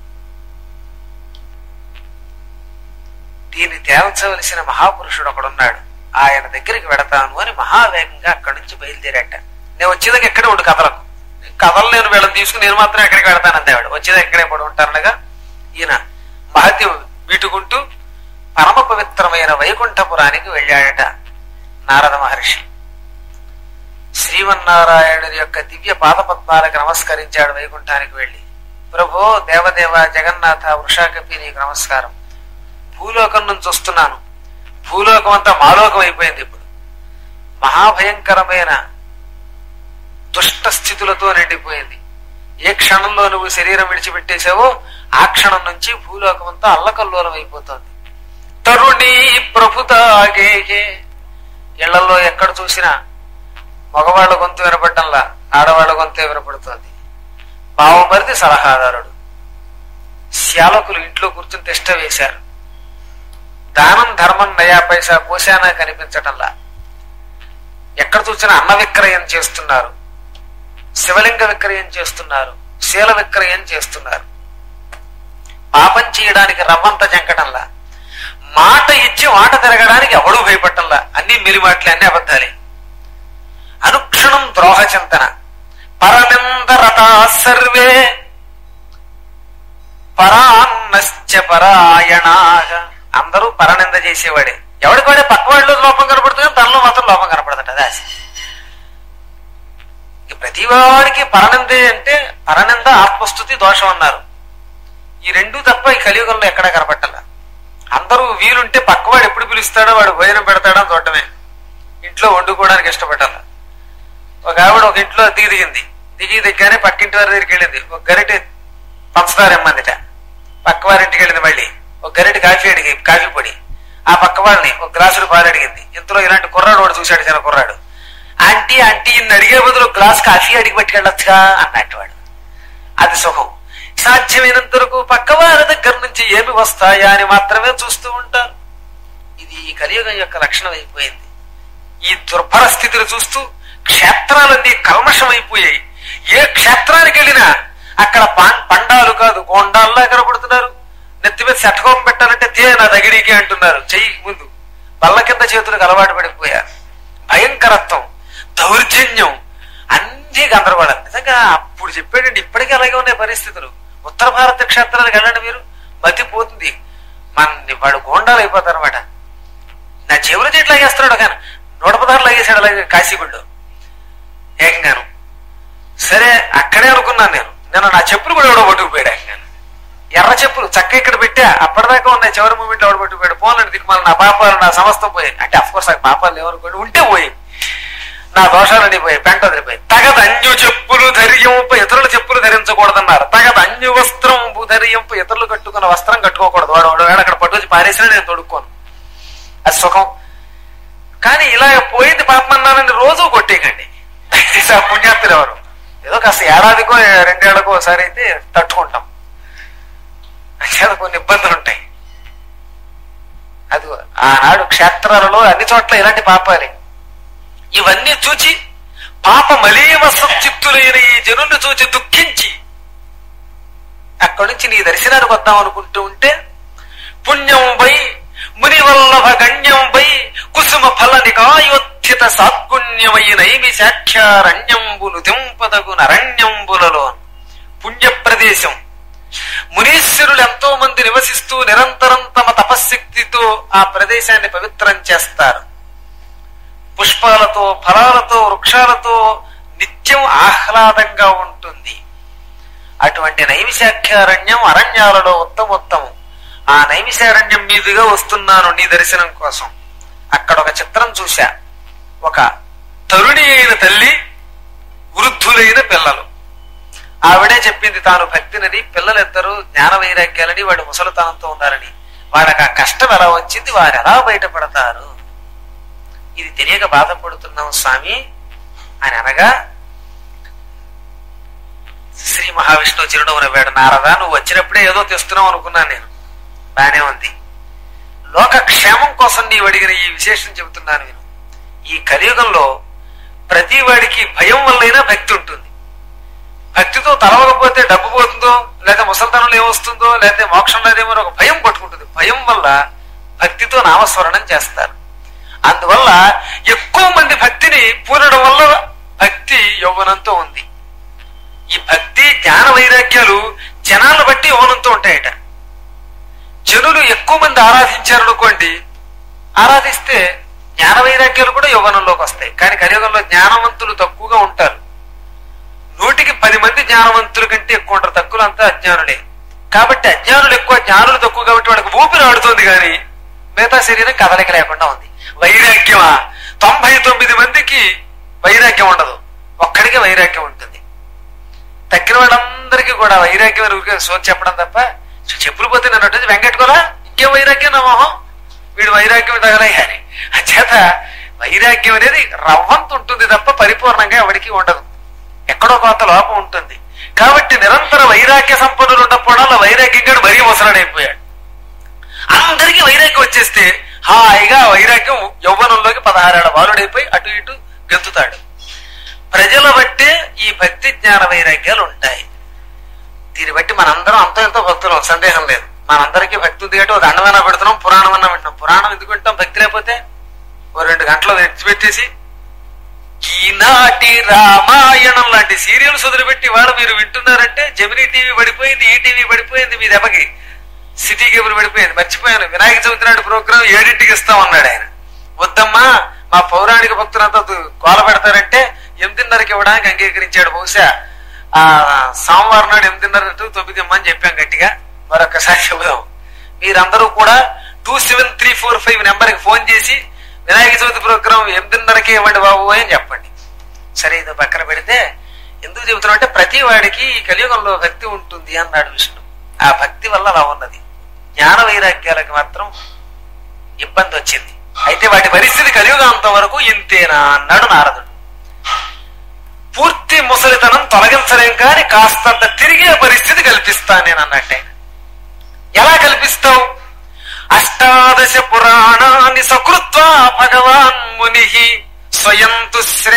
దీన్ని తేల్చవలసిన మహాపురుషుడు ఒకడున్నాడు ఆయన దగ్గరికి వెడతాను అని మహావేగంగా అక్కడి నుంచి బయలుదేరాట నేను వచ్చేదాకా ఎక్కడే ఉండు కథలకు కథలు నేను వీళ్ళని తీసుకుని నేను మాత్రం ఎక్కడికి వెడతానంది ఆవిడ వచ్చేదాకా ఎక్కడే పడి ఉంటారనగా ఈయన మహతి వీటుకుంటూ పరమ పవిత్రమైన వైకుంఠపురానికి వెళ్ళాడట నారద మహర్షి శ్రీమన్నారాయణుడి యొక్క దివ్య పాదపద్మాలకు నమస్కరించాడు వైకుంఠానికి వెళ్ళి ప్రభో దేవదేవ జగన్నాథ వృషాకపి నీకు నమస్కారం భూలోకం నుంచి వస్తున్నాను భూలోకం అంతా మాలోకం అయిపోయింది ఇప్పుడు మహాభయంకరమైన దుష్ట స్థితులతో నిండిపోయింది ఏ క్షణంలో నువ్వు శరీరం విడిచిపెట్టేశావో ఆ క్షణం నుంచి భూలోకం అంతా అల్లకల్లోలం అయిపోతుంది తరుణి ప్రభుతాగేగే ఇళ్లలో ఎక్కడ చూసినా మగవాళ్ళ గొంతు వినపడ్డంలా ఆడవాళ్ళ గొంతే వినపడుతోంది బావమరిది సలహాదారుడు శ్యాలకులు ఇంట్లో కూర్చుని తిష్ట వేశారు దానం ధర్మం నయా పైసా పోశానా కనిపించటంలా ఎక్కడ చూసినా అన్న విక్రయం చేస్తున్నారు శివలింగ విక్రయం చేస్తున్నారు శీల విక్రయం చేస్తున్నారు పాపం చేయడానికి రవ్వంత జంకటంలా మాట ఇచ్చి మాట తిరగడానికి ఎవడూ భయపడటంలా అన్ని మిలిమాటలే అన్ని అబద్ధాలే అనుక్షణం ద్రోహ చింతన పరనిందరతా సర్వే పరాన్నశ్చ పరాయణాగ అందరూ పరనింద చేసేవాడే ఎవడికి వాడే పక్క వాళ్ళు లోపం కనపడుతుంది కానీ తనలో మాత్రం లోపం కనపడదట అది ఆశ ఇక ప్రతి వాడికి పరనిందే అంటే పరనింద ఆత్మస్థుతి దోషం అన్నారు ఈ రెండు తప్ప ఈ కలియుగంలో ఎక్కడా కనపట్టాల అందరూ వీలుంటే పక్కవాడు ఎప్పుడు పిలుస్తాడో వాడు భోజనం పెడతాడో అని చూడటమే ఇంట్లో వండుకోవడానికి ఇష్టపడాల ఒక ఆవిడ ఒక ఇంట్లో దిగి దిగింది దిగి దిగ్గానే పక్కింటి వారి దగ్గరికి వెళ్ళింది ఒక గరిటె పంచదార ఇమ్మందిట పక్క వారింటికి వెళ్ళింది మళ్ళీ ఒక గరిటె కాఫీ అడిగి కాఫీ పొడి ఆ పక్క వాళ్ళని ఒక గ్లాసుడు పాలు అడిగింది ఇంతలో ఇలాంటి కుర్రాడు వాడు చూశాడు చిన్న కుర్రాడు ఆంటీ ఆంటీ ఇన్ని అడిగే బదులు ఒక గ్లాస్ కాఫీ అడిగి పట్టుకెళ్ళొచ్చుగా అన్నట్టు వాడు అది సుఖం సాధ్యమైనంత వరకు పక్కవారి దగ్గర నుంచి ఏమి వస్తాయా అని మాత్రమే చూస్తూ ఉంటారు ఇది ఈ కలియుగం యొక్క లక్షణం అయిపోయింది ఈ దుర్భర స్థితిని చూస్తూ క్షేత్రాలన్నీ కల్మషమైపోయాయి ఏ క్షేత్రానికి వెళ్ళినా అక్కడ పాన్- పండాలు కాదు గోండాల్లా కనబడుతున్నారు నెత్తి మీద శటకోపం పెట్టాలంటే తే నా దగ్గరికి అంటున్నారు చెయ్యి ముందు బల్ల కింద చేతులకు అలవాటు పడిపోయారు భయంకరత్వం దౌర్జన్యం అన్ని గందరగోళం నిజంగా అప్పుడు చెప్పాడండి ఇప్పటికీ అలాగే ఉన్నాయి పరిస్థితులు ఉత్తర భారత క్షేత్రాలకు వెళ్ళండి మీరు మతిపోతుంది మన వాడు గోండాలు అయిపోతారు అనమాట నా చెవులు చెట్లు లాగేస్తున్నాడు కానీ నూట పదార్లు లాగేశాడు అలాగే కాశీగుళ్ళు ఏకంగాను సరే అక్కడే అనుకున్నాను నేను నేను నా చెప్పులు కూడా ఎవడో పట్టుకుపోయాడు ఏకంగాను ఎర్ర చెప్పులు చక్క ఇక్కడ పెట్టా అప్పటిదాకా ఉన్నాయి చివరి మూమెంట్ ఎవడు పట్టుకుపోయాడు పోలండి దిక్కుమాలి నా పాపాలు నా సమస్తం పోయాయి అంటే అఫ్ కోర్స్ ఆ పాపాలు ఎవరు ఉంటే పోయి నా దోషాలన్నీ పోయి పెంట వదిలిపోయి తగద అన్యు చెప్పులు ధరింపు ఇతరుల చెప్పులు ధరించకూడదన్నారు తగద అన్యు వస్త్రం ధరింపు ఇతరులు కట్టుకున్న వస్త్రం కట్టుకోకూడదు వాడు వాడు వాడు అక్కడ పట్టుకొచ్చి పారేసినా నేను తొడుక్కోను అది సుఖం కానీ ఇలా పోయింది పాపమన్నానని రోజు కొట్టేయకండి దయచేసి ఆ పుణ్యాత్తులు ఎవరు ఏదో కాస్త ఏడాదికో రెండేళ్లకో ఒకసారి అయితే తట్టుకుంటాం అంచేత కొన్ని ఇబ్బందులు ఉంటాయి అది ఆనాడు క్షేత్రాలలో అన్ని చోట్ల ఇలాంటి పాపాలే ఇవన్నీ చూచి పాప మలీవ చిత్తులైన ఈ జనుల్ని చూచి దుఃఖించి అక్కడి నుంచి నీ దర్శనానికి వద్దాం అనుకుంటూ ఉంటే పుణ్యం వై మునివల్లభ గణ్యం వై కుసుమ ఫల నికాయోత్థిత సాత్పుణ్యమై నైమి సాక్షారణ్యంబులు దింపదగు నరణ్యంబులలో పుణ్య ప్రదేశం మునీశ్వరులు ఎంతో మంది నివసిస్తూ నిరంతరం తమ తపశ్శక్తితో ఆ ప్రదేశాన్ని పవిత్రం చేస్తారు పుష్పాలతో ఫలాలతో వృక్షాలతో నిత్యం ఆహ్లాదంగా ఉంటుంది అటువంటి నైమిషాఖ్యారణ్యం అరణ్యాలలో ఉత్తమోత్తమం ఆ నైమిషారణ్యం మీదుగా వస్తున్నాను నీ దర్శనం కోసం అక్కడ ఒక చిత్రం చూశా ఒక తరుణి అయిన తల్లి వృద్ధులైన పిల్లలు ఆవిడే చెప్పింది తాను భక్తినని పిల్లలిద్దరూ జ్ఞాన వైరాగ్యాలని వాడు ముసలితనంతో ఉన్నారని వాడికి ఆ కష్టం ఎలా వచ్చింది వారు ఎలా బయటపడతారు ఇది తెలియక బాధపడుతున్నాం స్వామి అని అనగా శ్రీ మహావిష్ణువు చిరునవ్వు నవ్వాడు నారదా నువ్వు వచ్చినప్పుడే ఏదో తెస్తున్నావు అనుకున్నాను నేను బానే ఉంది లోక క్షేమం కోసం నీవు అడిగిన ఈ విశేషం చెబుతున్నాను నేను ఈ కలియుగంలో ప్రతి వాడికి భయం వల్లైనా భక్తి ఉంటుంది భక్తితో తలవకపోతే డబ్బు పోతుందో లేదా ముసలితనంలో ఏమొస్తుందో లేకపోతే మోక్షం లేదేమో అని ఒక భయం పట్టుకుంటుంది భయం వల్ల భక్తితో నామస్మరణం చేస్తారు అందువల్ల ఎక్కువ మంది భక్తిని పూనడం వల్ల భక్తి యౌవనంతో ఉంది ఈ భక్తి జ్ఞాన వైరాగ్యాలు జనాలను బట్టి యౌవనంతో ఉంటాయట జనులు ఎక్కువ మంది ఆరాధించారనుకోండి ఆరాధిస్తే జ్ఞాన వైరాగ్యాలు కూడా యౌవనంలోకి వస్తాయి కానీ కలియుగంలో జ్ఞానవంతులు తక్కువగా ఉంటారు నూటికి పది మంది జ్ఞానవంతుల కంటే ఎక్కువ ఉంటారు తక్కువ అంతా అజ్ఞానులే కాబట్టి అజ్ఞానులు ఎక్కువ జ్ఞానులు తక్కువ కాబట్టి వాడికి ఊపిరి ఆడుతుంది కానీ మిగతా శరీరం కదలిక లేకుండా ఉంది వైరాగ్యమా తొంభై తొమ్మిది మందికి వైరాగ్యం ఉండదు ఒక్కడికే వైరాగ్యం ఉంటుంది తక్కిన వాళ్ళందరికీ కూడా వైరాగ్యం అని ఊరికే సోచి చెప్పడం తప్ప చెప్పులు పోతే నన్ను అటు వెంకట్టుకోరా ఇంకేం వైరాగ్యం నా మొహం వీడు వైరాగ్యం తగలయ్యాని చేత వైరాగ్యం అనేది రవ్వంత ఉంటుంది తప్ప పరిపూర్ణంగా ఎవరికి ఉండదు ఎక్కడో కొంత లోపం ఉంటుంది కాబట్టి నిరంతర వైరాగ్య సంపన్నులు ఉన్నప్పుడు అలా వైరాగ్యం గడు మరీ ముసలాడైపోయాడు అందరికీ వైరాగ్యం వచ్చేస్తే హాయిగా వైరాగ్యం యౌవనంలోకి పదహారేళ్ల బాలుడైపోయి అటు ఇటు గెంతుతాడు ప్రజల బట్టే ఈ భక్తి జ్ఞాన వైరాగ్యాలు ఉంటాయి దీన్ని బట్టి మనందరం అంత ఎంతో భక్తులు సందేహం లేదు మనందరికీ భక్తి ఉంది కాబట్టి ఓ దండమైనా పెడుతున్నాం పురాణం అన్నా వింటున్నాం పురాణం ఎందుకు వింటాం భక్తి లేకపోతే ఓ రెండు గంటలు విడిచిపెట్టేసి ఈనాటి రామాయణం లాంటి సీరియల్స్ వదిలిపెట్టి వాడు మీరు వింటున్నారంటే జమినీ టీవీ పడిపోయింది ఈ టీవీ పడిపోయింది మీ దెబ్బకి సిటీ కేబుల్ పడిపోయింది మర్చిపోయాను వినాయక చవితి నాడు ప్రోగ్రాం ఏడింటికి ఇస్తామన్నాడు ఆయన వద్దమ్మా మా పౌరాణిక భక్తులంతా దు- గోల పెడతారంటే ఎనిమిదిన్నరకి ఇవ్వడానికి అంగీకరించాడు బహుశా ఆ సోమవారం నాడు ఎనిమిదిన్నర టు తొమ్మిది ఇమ్మని చెప్పాం గట్టిగా మరొకసారి చెబుదాం మీరందరూ కూడా two seven three four five నెంబర్కి ఫోన్ చేసి వినాయక చవితి ప్రోగ్రాం ఎనిమిదిన్నరకే ఇవ్వండి బాబు అని చెప్పండి సరే ఇది పక్కన పెడితే ఎందుకు చెబుతున్నా అంటే ప్రతి వాడికి ఈ కలియుగంలో భక్తి ఉంటుంది అన్నాడు విష్ణు ఆ భక్తి వల్ల అలా ఉన్నది జ్ఞాన వైరాగ్యాలకు మాత్రం ఇబ్బంది వచ్చింది అయితే వాటి పరిస్థితి కలియుగాంతం వరకు ఇంతేనా అన్నాడు నారదుడు పూర్తి ముసలితనం తొలగించలేం కానీ కాస్తంత తిరిగే పరిస్థితి కల్పిస్తాను నేను అన్నట్టే ఎలా కల్పిస్తావు అష్టాదశ పురాణాన్ని సకృత్వా భగవాన్ ముని స్వయం తు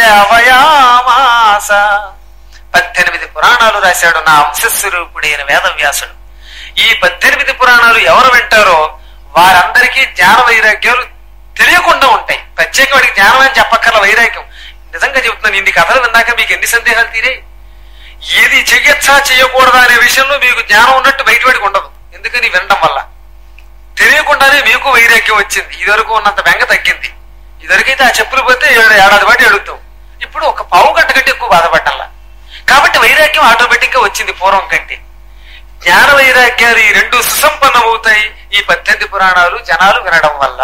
శ్రావయామాస పద్దెనిమిది పురాణాలు రాశాడు నా అంశస్వరూపుడైన వేదవ్యాసుడు ఈ పద్దెనిమిది పురాణాలు ఎవరు వింటారో వారందరికీ జ్ఞాన వైరాగ్యాలు తెలియకుండా ఉంటాయి ప్రత్యేక వాడికి జ్ఞానం అని చెప్పక్కర్ల వైరాగ్యం నిజంగా చెబుతున్నాను ఇన్ని కథలు విన్నాక మీకు ఎన్ని సందేహాలు తీరాయి ఏది చెయ్యొచ్చా చెయ్యకూడదా అనే విషయంలో మీకు జ్ఞానం ఉన్నట్టు బయటపడికి ఉండదు ఎందుకని వినడం వల్ల తెలియకుండానే మీకు వైరాగ్యం వచ్చింది ఇదివరకు ఉన్నంత బెంగ తగ్గింది ఇదివరకైతే ఆ చెప్పులు పోతే ఏడు ఏడాది పాటు ఎడుగుతాం ఇప్పుడు ఒక పావు గంట కంటే ఎక్కువ బాధపడ్డంలా కాబట్టి వైరాగ్యం ఆటోమేటిక్ గా వచ్చింది పూర్వం కంటే జ్ఞాన వైరాగ్యాలు ఈ రెండు సుసంపన్నమవుతాయి ఈ పద్దెనిమిది పురాణాలు జనాలు వినడం వల్ల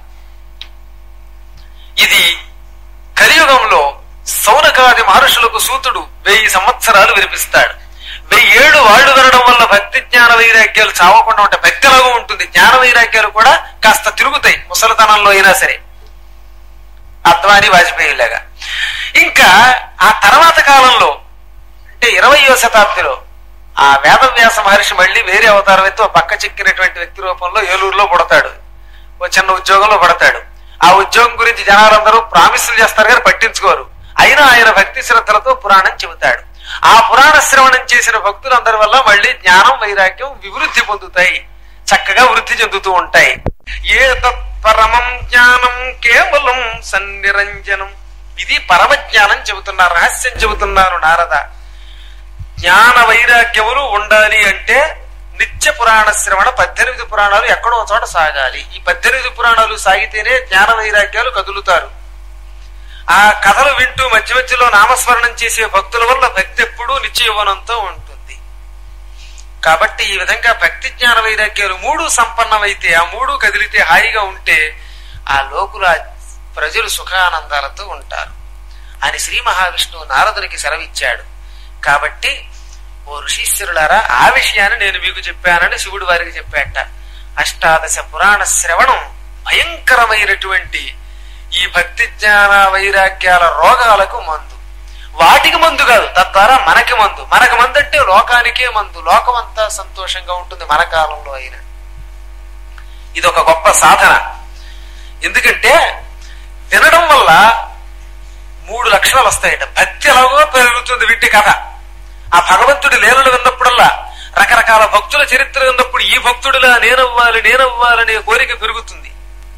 ఇది కలియుగంలో సౌనకాది మహర్షులకు సూతుడు వెయ్యి సంవత్సరాలు వినిపిస్తాడు వెయ్యి ఏడు వాళ్ళు వినడం వల్ల భక్తి జ్ఞాన వైరాగ్యాలు చావకుండా ఉంటే భక్తి ఎలాగో ఉంటుంది జ్ఞాన వైరాగ్యాలు కూడా కాస్త తిరుగుతాయి ముసలితనంలో అయినా సరే అద్వాని వాజ్పేయి లాగా ఇంకా ఆ తర్వాత కాలంలో అంటే ఇరవయో శతాబ్దిలో ఆ వేదవ్యాస మహర్షి మళ్ళీ వేరే అవతారం ఎత్తి ఓ పక్క చిక్కినటువంటి వ్యక్తి రూపంలో ఏలూరులో పుడతాడు ఓ చిన్న ఉద్యోగంలో పడతాడు ఆ ఉద్యోగం గురించి జనాలందరూ ప్రామిసులు చేస్తారు కానీ పట్టించుకోరు అయినా ఆయన భక్తి శ్రద్ధలతో పురాణం చెబుతాడు ఆ పురాణ శ్రవణం చేసిన భక్తులందరి వల్ల మళ్ళీ జ్ఞానం వైరాగ్యం వివృద్ధి పొందుతాయి చక్కగా వృద్ధి చెందుతూ ఉంటాయి ఏ పరమం జ్ఞానం కేవలం సన్నిరంజనం ఇది పరమ జ్ఞానం చెబుతున్నారు రహస్యం చెబుతున్నారు నారద జ్ఞాన వైరాగ్యములు ఉండాలి అంటే నిత్య పురాణ శ్రవణ పద్దెనిమిది పురాణాలు ఎక్కడో ఒక చోట సాగాలి ఈ పద్దెనిమిది పురాణాలు సాగితేనే జ్ఞాన వైరాగ్యాలు కదులుతారు ఆ కథలు వింటూ మధ్య మధ్యలో నామస్మరణం చేసే భక్తుల వల్ల భక్తి ఎప్పుడూ నిత్య యవ్వనంతో ఉంటుంది కాబట్టి ఈ విధంగా భక్తి జ్ఞాన వైరాగ్యాలు మూడు సంపన్నమైతే ఆ మూడు కదిలితే హాయిగా ఉంటే ఆ లోకుల ప్రజలు సుఖానందాలతో ఉంటారు అని శ్రీ మహావిష్ణువు నారదునికి సెలవిచ్చాడు కాబట్టి ఓ ఋషీశ్వరులారా ఆ విషయాన్ని నేను మీకు చెప్పానని శివుడు వారికి చెప్పాట అష్టాదశ పురాణ శ్రవణం భయంకరమైనటువంటి ఈ భక్తి జ్ఞాన వైరాగ్యాల రోగాలకు మందు వాటికి మందు కాదు తద్వారా మనకి మందు మనకి మందు అంటే లోకానికే మందు లోకం అంతా సంతోషంగా ఉంటుంది మన కాలంలో అయినా ఇది ఒక గొప్ప సాధన ఎందుకంటే వినడం వల్ల మూడు లక్షణాలు వస్తాయట భక్తి ఎలాగో పెరుగుతుంది వింటి కథ ఆ భగవంతుడి లీలలు విన్నప్పుడల్లా రకరకాల భక్తుల చరిత్ర విన్నప్పుడు ఈ భక్తుడిలా నేనవ్వాలి నేనవ్వాలనే కోరిక పెరుగుతుంది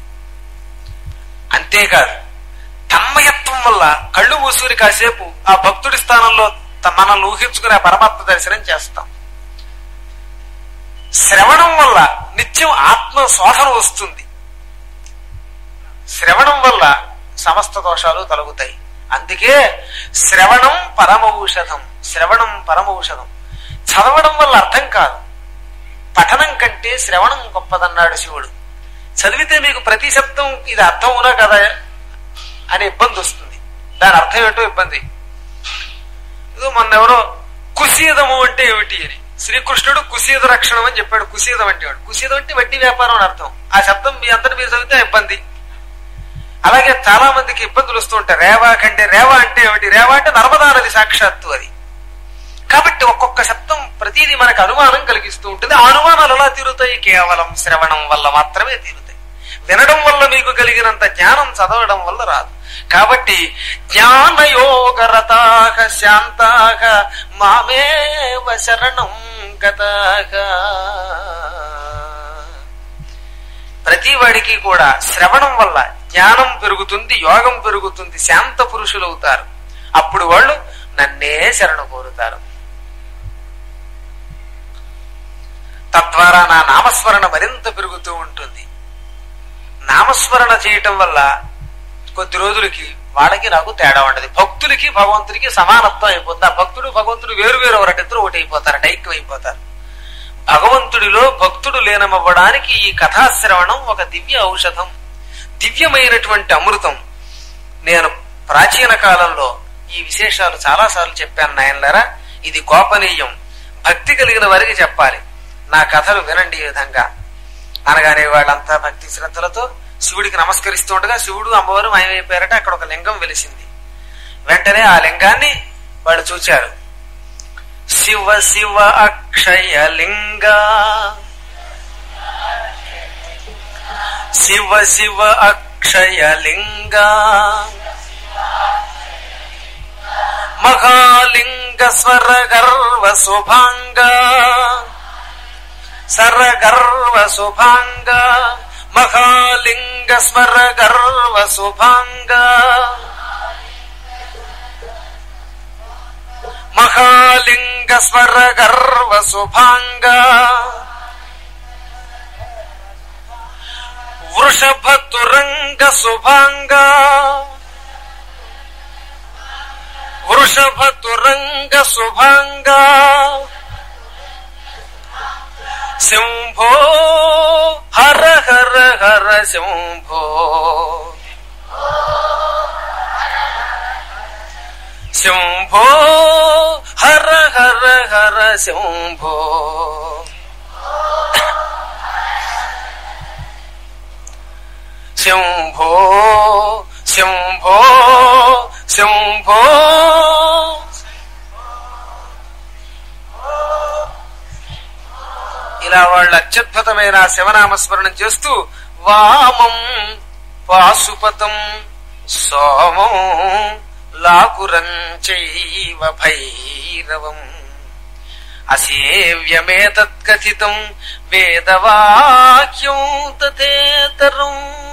అంతేకాదు తన్మయత్వం వల్ల కళ్ళు మూసుకుని కాసేపు ఆ భక్తుడి స్థానంలో త- మనల్ని ఊహించుకుని ఆ పరమాత్మ దర్శనం చేస్తాం శ్రవణం వల్ల నిత్యం ఆత్మ శోధన వస్తుంది శ్రవణం వల్ల సమస్త దోషాలు తొలగుతాయి అందుకే శ్రవణం పరమౌషధం శ్రవణం పరమౌషధం చదవడం వల్ల అర్థం కాదు పఠనం కంటే శ్రవణం గొప్పదన్నాడు శివుడు చదివితే మీకు ప్రతి శబ్దం ఇది అర్థం ఉన్నా కదా అనే ఇబ్బంది వస్తుంది దాని అర్థం ఏంటో ఇబ్బంది ఇదో మొన్న ఎవరో కుసీదము అంటే ఏమిటి అని శ్రీకృష్ణుడు కుసీద రక్షణం అని చెప్పాడు కుసీదం అంటే వాడు కుసీదం అంటే వడ్డీ వ్యాపారం అని అర్థం ఆ శబ్దం మీ అందరి మీరు చదివితే ఇబ్బంది అలాగే చాలా మందికి ఇబ్బందులు వస్తూ ఉంటాయి రేవా కంటే రేవా అంటే ఏమిటి రేవా అంటే నర్మదా నది సాక్షాత్తు అది కాబట్టి ఒక్కొక్క శబ్దం ప్రతిదీ మనకు అనుమానం కలిగిస్తూ ఉంటుంది ఆ అనుమానాలు ఎలా తీరుతాయి కేవలం శ్రవణం వల్ల మాత్రమే తీరుతాయి వినడం వల్ల మీకు కలిగినంత జ్ఞానం చదవడం వల్ల రాదు కాబట్టి జ్ఞానయోగరతాహ శాంతాహ మామేవ శరణం గతాహ ప్రతి వాడికి కూడా శ్రవణం వల్ల జ్ఞానం పెరుగుతుంది యోగం పెరుగుతుంది శాంత పురుషులు అవుతారు అప్పుడు వాళ్ళు నన్నే శరణు కోరుతారు తద్వారా నా నామస్మరణ మరింత పెరుగుతూ ఉంటుంది నామస్మరణ చేయటం వల్ల కొద్ది రోజులకి వాళ్ళకి నాకు తేడా ఉండదు భక్తులకి భగవంతుడికి సమానత్వం అయిపోతుంది ఆ భక్తుడు భగవంతుడు వేరు వేరు ఒకరిద్దరు ఒకటి అయిపోతారు ఐక్యం అయిపోతారు భగవంతుడిలో భక్తుడు లీనమవ్వడానికి ఈ కథాశ్రవణం ఒక దివ్య ఔషధం దివ్యమైనటువంటి అమృతం నేను ప్రాచీన కాలంలో ఈ విశేషాలు చాలా సార్లు చెప్పాను నాయనలారా ఇది గోపనీయం భక్తి కలిగిన వారికి చెప్పాలి నా కథలు వినండి ఈ విధంగా అనగానే వాళ్ళంతా భక్తి శ్రద్ధలతో శివుడికి నమస్కరిస్తూ ఉండగా శివుడు అమ్మవారు మాయమైపోయారట అక్కడ ఒక లింగం వెలిసింది వెంటనే ఆ లింగాన్ని వాళ్ళు చూచారు శివ శివ అక్షయ లింగ శివ శివ అక్షయ లింగ మహాలింగ స్వర గర్వ శుభాంగ సర గర్వ శుభాంగ మహాలింగ స్మర గర్వ శుభాంగ మహాలింగ స్వర గర్వ శుభాంగ వృషభ తురంగ శుభాంగ వృషభ తురంగ శుభాంగ శంభో హర హర హర శంభో శంభో హర హర హర శంభో శంభో శంభో శంభో ఇలా వాళ్ళు అత్యద్భుతమైన శివనామస్మరణం చేస్తూ వామం పాశుపతం సోమం లాకురం చైవ భైరవం అసేవ్యమేతత్కథితం వేదవాక్యం తదేతరం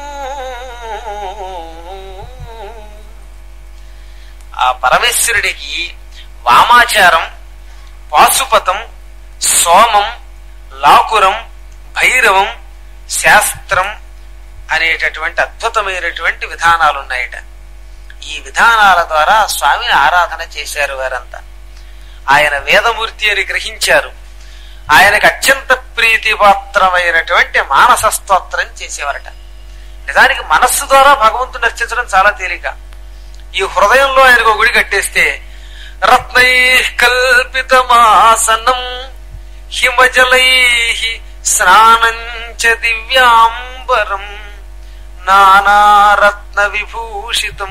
ఆ పరమేశ్వరుడికి వామాచారం పాశుపతం సోమం లాకురం భైరవం శాస్త్రం అనేటటువంటి అద్భుతమైనటువంటి విధానాలు ఉన్నాయట ఈ విధానాల ద్వారా స్వామిని ఆరాధన చేశారు వారంతా ఆయన వేదమూర్తి అని గ్రహించారు ఆయనకు అత్యంత ప్రీతిపాత్రమైనటువంటి మానస స్తోత్రం చేసేవారట నిజానికి మనస్సు ద్వారా భగవంతుని అర్చించడం చాలా తేలిక ఈ హృదయంలో ఆయనకు ఒక గుడి కట్టేస్తే రత్నై కల్పితమాసనం హిమజలై స్నానం చ దివ్యాంబరం నానారత్న విభూషితం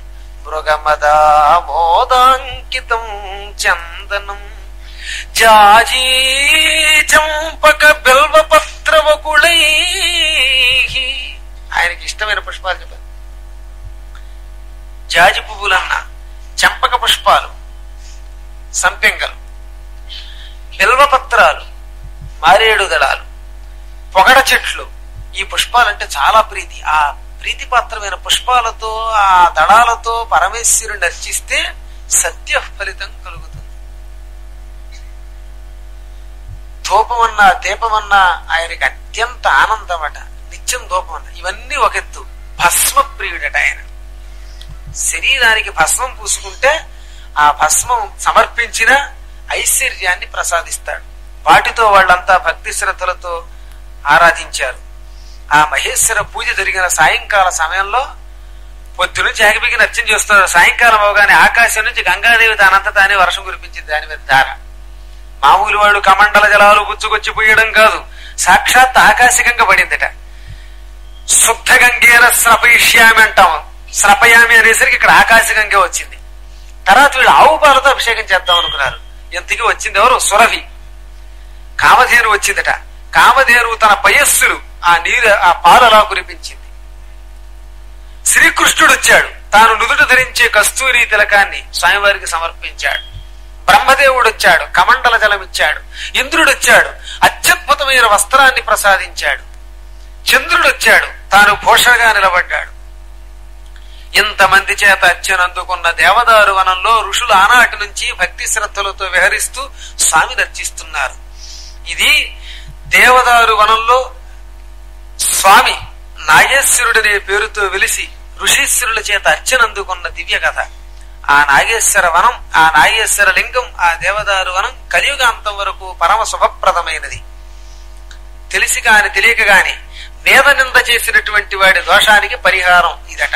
మృగమదామోదాంకితం చందనం జాజీ చంపక బిల్వపత్రవకుళై ఆయనకి ఇష్టమైన పుష్పాలు చెప్పారు జాజి పువ్వులన్న చంపక పుష్పాలు సంపెంగలు బిల్వపత్రాలు మారేడు దళాలు పొగడ చెట్లు ఈ పుష్పాలంటే చాలా ప్రీతి ఆ ప్రీతిపాత్రమైన పుష్పాలతో ఆ దళాలతో పరమేశ్వరుని అర్చిస్తే సత్య ఫలితం కలుగుతుంది ధూపమన్నా దీపమన్నా ఆయనకి అత్యంత ఆనందమట నిత్యం ధూపం అన్న ఇవన్నీ ఒక ఎత్తు భస్మ ప్రియుడట ఆయన శరీరానికి భస్మం పూసుకుంటే ఆ భస్మం సమర్పించిన ఐశ్వర్యాన్ని ప్రసాదిస్తాడు వాటితో వాళ్ళంతా భక్తి శ్రద్ధలతో ఆరాధించారు ఆ మహేశ్వర పూజ జరిగిన సాయంకాల సమయంలో పొద్దు నుంచి ఆగిపికి నర్చన చేస్తున్నారు సాయంకాలం అవగానే ఆకాశం నుంచి గంగాదేవి దానంత తానే వర్షం కురిపించింది దాని మీద ధార మామూలు వాడు కమండల జలాలు పుచ్చుకొచ్చి పోయడం కాదు సాక్షాత్ ఆకాశికంగా పడిందట శుద్ధ గంగేన స్రపయిష్యామి అంటాం స్రపయామి అనేసరికి ఇక్కడ ఆకాశగంగే వచ్చింది తర్వాత వీళ్ళు ఆవు పాలతో అభిషేకం చేద్దాం అనుకున్నారు ఇంతకీ వచ్చింది ఎవరు సురభి కామధేను వచ్చిందట కామధేను తన పయస్సులు ఆ నీరు ఆ పాలు అలా కురిపించింది శ్రీకృష్ణుడు వచ్చాడు తాను నుదుట ధరించే కస్తూరి తిలకాన్ని స్వామివారికి సమర్పించాడు బ్రహ్మదేవుడు వచ్చాడు కమండల జలం ఇచ్చాడు ఇంద్రుడు వచ్చాడు అత్యద్భుతమైన వస్త్రాన్ని ప్రసాదించాడు చంద్రుడు వచ్చాడు తాను భూషగా నిలబడ్డాడు ఇంతమంది చేత అత్యనందుకున్న దేవదారు వనంలో ఋషులు ఆనాటి నుంచి భక్తి శ్రద్ధలతో విహరిస్తూ స్వామి దర్శిస్తున్నారు ఇది దేవదారు వనంలో స్వామి నాగేశ్వరుడనే పేరుతో వెలిసి ఋషీశ్వరుల చేత అర్చనందుకున్న దివ్య కథ ఆ నాగేశ్వర వనం ఆ నాగేశ్వర లింగం ఆ దేవదారు వనం కలియుగాంతం వరకు పరమ శుభప్రదమైనది తెలిసి కాని తెలియక గాని వేద నింద చేసినటువంటి వాడి దోషానికి పరిహారం ఇదట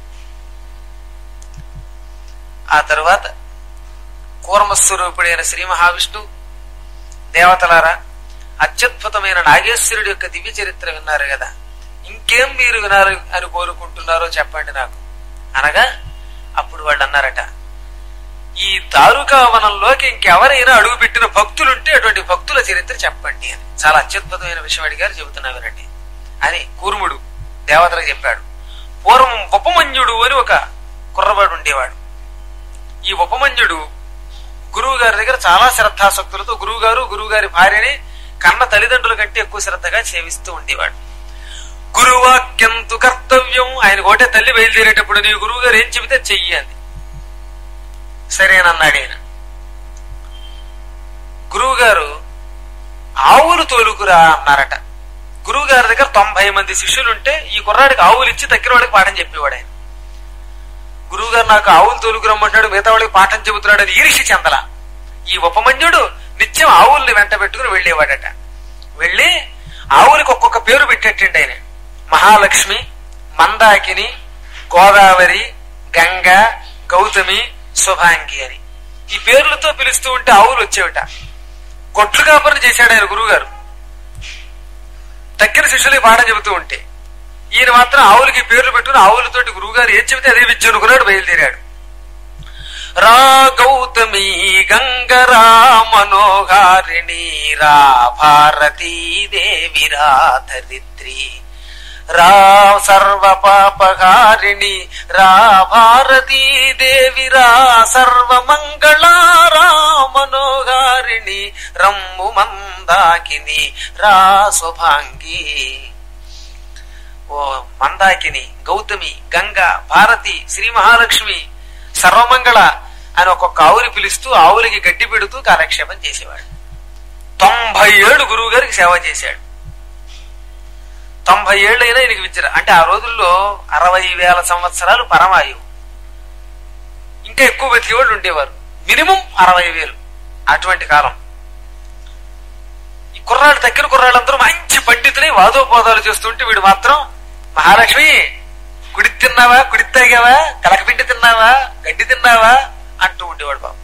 ఆ తరువాత కూర్మస్వరూపుడైన శ్రీ మహావిష్ణు దేవతలారా అత్యద్భుతమైన నాగేశ్వరుడి యొక్క దివ్య చరిత్ర విన్నారు కదా ఇంకేం మీరు వినారు అని కోరుకుంటున్నారో చెప్పండి నాకు అనగా అప్పుడు వాళ్ళు అన్నారట ఈ దారుకావనంలోకి ఇంకెవరైనా అడుగు పెట్టిన భక్తులుంటే అటువంటి భక్తుల చరిత్ర చెప్పండి అని చాలా అత్యద్భుతమైన విషయం అడిగారు చెబుతున్నా వినండి అని కూర్ముడు దేవతలకు చెప్పాడు పూర్వం ఉపమన్యుడు అని ఒక కుర్రవాడు ఉండేవాడు ఈ ఉపమన్యుడు గురువు గారి దగ్గర చాలా శ్రద్ధాసక్తులతో గురువు గారు గురువు గారి భార్యని కన్న తల్లిదండ్రుల కంటే ఎక్కువ శ్రద్ధగా సేవిస్తూ ఉండేవాడు గురువాక్యంతు కర్తవ్యం ఆయన ఒకటే తల్లి బయలుదేరేటప్పుడు నీ గురువు గారు ఏం చెబితే చెయ్యి అంది సరేనన్నాడు ఆయన గురువు గారు ఆవులు తోలుకురా అన్నారట గురువు గారి దగ్గర తొంభై మంది శిష్యులుంటే ఈ కుర్రాడికి ఆవులు ఇచ్చి తక్కిన వాడికి పాఠం చెప్పేవాడు ఆయన గురువు గారు నాకు ఆవులు తోలుకురమ్మంటాడు మిగతా వాళ్ళకి పాఠం చెబుతున్నాడు అని ఈర్షి చెందల ఈ ఉపమన్యుడు నిత్యం ఆవుల్ని వెంట పెట్టుకుని వెళ్లేవాడట వెళ్ళి ఆవులకి ఒక్కొక్క పేరు పెట్టేటండి ఆయన మహాలక్ష్మి మందాకిని గోదావరి గంగ గౌతమి శుభాంగి అని ఈ పేర్లతో పిలుస్తూ ఉంటే ఆవులు వచ్చేవిట కొట్లు కాపురం చేశాడు ఆయన గురువుగారు తక్కిన శిష్యులకి పాఠం చెబుతూ ఉంటే ఈయన మాత్రం ఆవులకి పేర్లు పెట్టుకుని ఆవులతోటి గురువుగారు ఏం చెబితే అదే విద్య అనుకున్నాడు బయలుదేరాడు రా గౌతమి గంగరా మనోహారిణి రా భారతీ దేవి రా ధరిత్రి రా సర్వ పాపహారిణి రా భారతీ దేవి రా సర్వ మంగళారా మనోహారిణి రమ్ము మందాకిని రా శుభాంగి ఓ మందాకిని గౌతమి గంగ భారతి శ్రీ మహాలక్ష్మి సర్వమంగళ అని ఒక్కొక్క ఆవుని పిలుస్తూ ఆవులకి గడ్డి పెడుతూ కాలక్షేపం చేసేవాడు తొంభై ఏళ్ళు గురువు గారికి సేవ చేశాడు తొంభై ఏళ్ళైనా ఈయనకి విద్య అంటే ఆ రోజుల్లో అరవై వేల సంవత్సరాలు పరమాయువు ఇంకా ఎక్కువ బతికేవాళ్ళు ఉండేవారు మినిమం అరవై వేలు అటువంటి కాలం ఈ కుర్రాళ్ళు తక్కిన కుర్రాళ్ళందరూ మంచి పండితులై వాదోపోదాలు చేస్తుంటే వీడు మాత్రం మహాలక్ష్మి కుడి తిన్నావా కుడి తాగావా కలకపిండి తిన్నావా గడ్డి తిన్నావా అంటూ ఉండేవాడు బాబు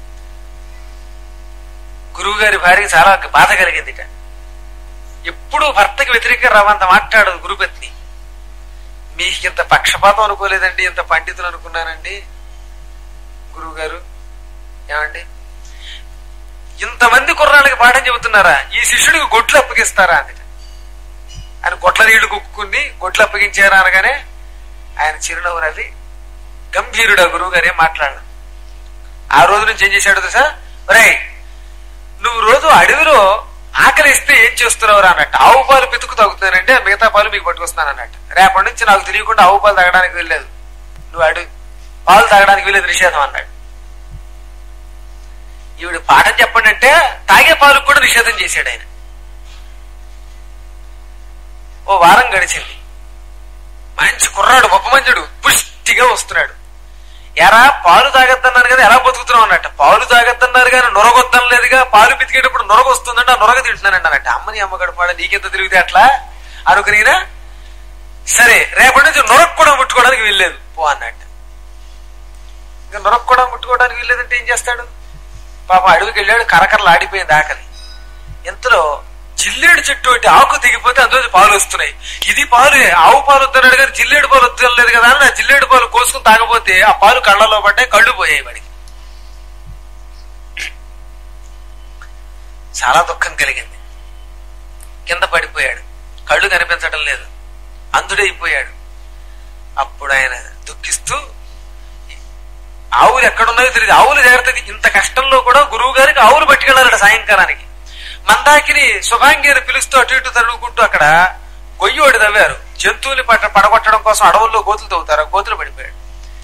గురువు గారి భార్యకి చాలా బాధ కలిగింది ఇక ఎప్పుడు భర్తకి వ్యతిరేకంగా రావంత మాట్లాడదు గురుపత్ని మీకు ఇంత పక్షపాతం అనుకోలేదండి ఇంత పండితులు అనుకున్నానండి గురువు గారు ఏమండి ఇంతమంది కుర్రాళ్ళకి పాఠం చెబుతున్నారా ఈ శిష్యుడికి గొడ్లు అప్పగిస్తారా అని ఆయన గొడ్ల నీళ్లు కుక్కుని గొడ్లు అప్పగించారా అనగానే ఆయన చిరునవ్వు నవ్వి గంభీరుడు గురువు గారు ఏం మాట్లాడను ఆ రోజు నుంచి ఏం చేశాడు తెలుసా రే నువ్వు రోజు అడవిలో ఆకలిస్తే ఏం చేస్తున్నావు అన్నట్టు ఆవు పాలు పితుకు తాగుతున్నానంటే మిగతా పాలు మీకు పట్టుకొస్తాను అన్నట్టు రేపటి నుంచి నాకు తెలియకుండా ఆవు పాలు తాగడానికి వెళ్ళలేదు నువ్వు అడు పాలు తాగడానికి వెళ్ళేది నిషేధం అన్నాడు ఈవిడ పాఠం చెప్పండి అంటే తాగే పాలకు కూడా నిషేధం చేశాడు ఆయన ఓ వారం గడిచింది మంచి కుర్రాడు ఉపమంజుడు పుష్టిగా వస్తున్నాడు ఎరా పాలు తాగద్దన్నారు కదా ఎలా బతుకుతున్నావు అన్నట్ట పాలు తాగద్దన్నారు కానీ నొరగొద్దం లేదుగా పాలు పితికేటప్పుడు నొరగ వస్తుందంటే ఆ నొరగ తింటున్నానంట అన్నట్టు అమ్మని అమ్మగడు పాడ నీకెంత తిరిగితే అట్లా అనుకునినా సరే రేపటి నుంచి నొరగ కూడా ముట్టుకోవడానికి వీల్లేదు పో అన్నట్టు ఇంకా నొరగ కూడా ముట్టుకోవడానికి వీల్లేదంటే ఏం చేస్తాడు పాప అడవికి వెళ్ళాడు కరకరలు ఆడిపోయింది ఆకలి ఇంతలో జిల్లేడు చెట్టు ఒకటి ఆకు దిగిపోతే అందులో పాలు వస్తున్నాయి ఇది పాలు ఆవు పాలు వద్దన్నాడు కానీ జిల్లేడు పాలు వద్దలేదు కదా అని ఆ జిల్లేడు పాలు కోసుకుని తాగపోతే ఆ పాలు కళ్ళలో పడ్డాయి కళ్ళు పోయాయి వాడికి చాలా దుఃఖం కలిగింది కింద పడిపోయాడు కళ్ళు కనిపించడం లేదు అందుడైపోయాడు అప్పుడు ఆయన దుఃఖిస్తూ ఆవులు ఎక్కడున్నాయో తెలియదు ఆవులు జాగ్రత్తగా ఇంత కష్టంలో కూడా గురువు గారికి ఆవులు పట్టుకెళ్ళారట సాయంకాలానికి మందాకిని శుభాంగిని పిలుస్తూ అటు ఇటు తరుగుకుంటూ అక్కడ గొయ్యోడి తవ్వారు జంతువులు పట్ట పడగొట్టడం కోసం అడవుల్లో గోతులు తవ్వుతారు ఆ గోతులు పడిపోయాడు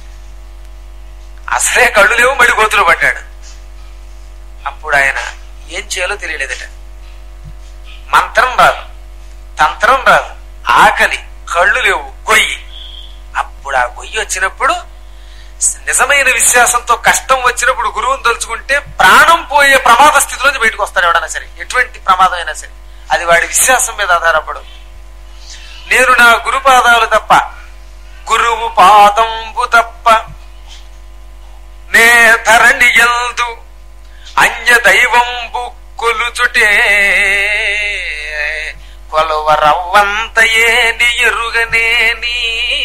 అసలే కళ్ళు లేవు మళ్ళీ గోతులు పడ్డాడు అప్పుడు ఆయన ఏం చేయాలో తెలియలేదట మంత్రం రాదు తంత్రం రాదు ఆకలి కళ్ళు లేవు గొయ్యి అప్పుడు ఆ గొయ్యి వచ్చినప్పుడు నిజమైన విశ్వాసంతో కష్టం వచ్చినప్పుడు గురువుని తలుచుకుంటే ప్రాణం పోయే ప్రమాద స్థితిలోంచి బయటకు వస్తాడు ఎవడైనా సరే ఎటువంటి ప్రమాదం అయినా సరే అది వాడి విశ్వాసం మీద ఆధారపడు నేను నా గురు పాదాలు తప్ప గురువు పాదంబు తప్ప నే ధరణి ఎల్దు అన్య దైవంబు కొలుచుటే కొలవ రవ్వంతయే ని ఎరుగనేని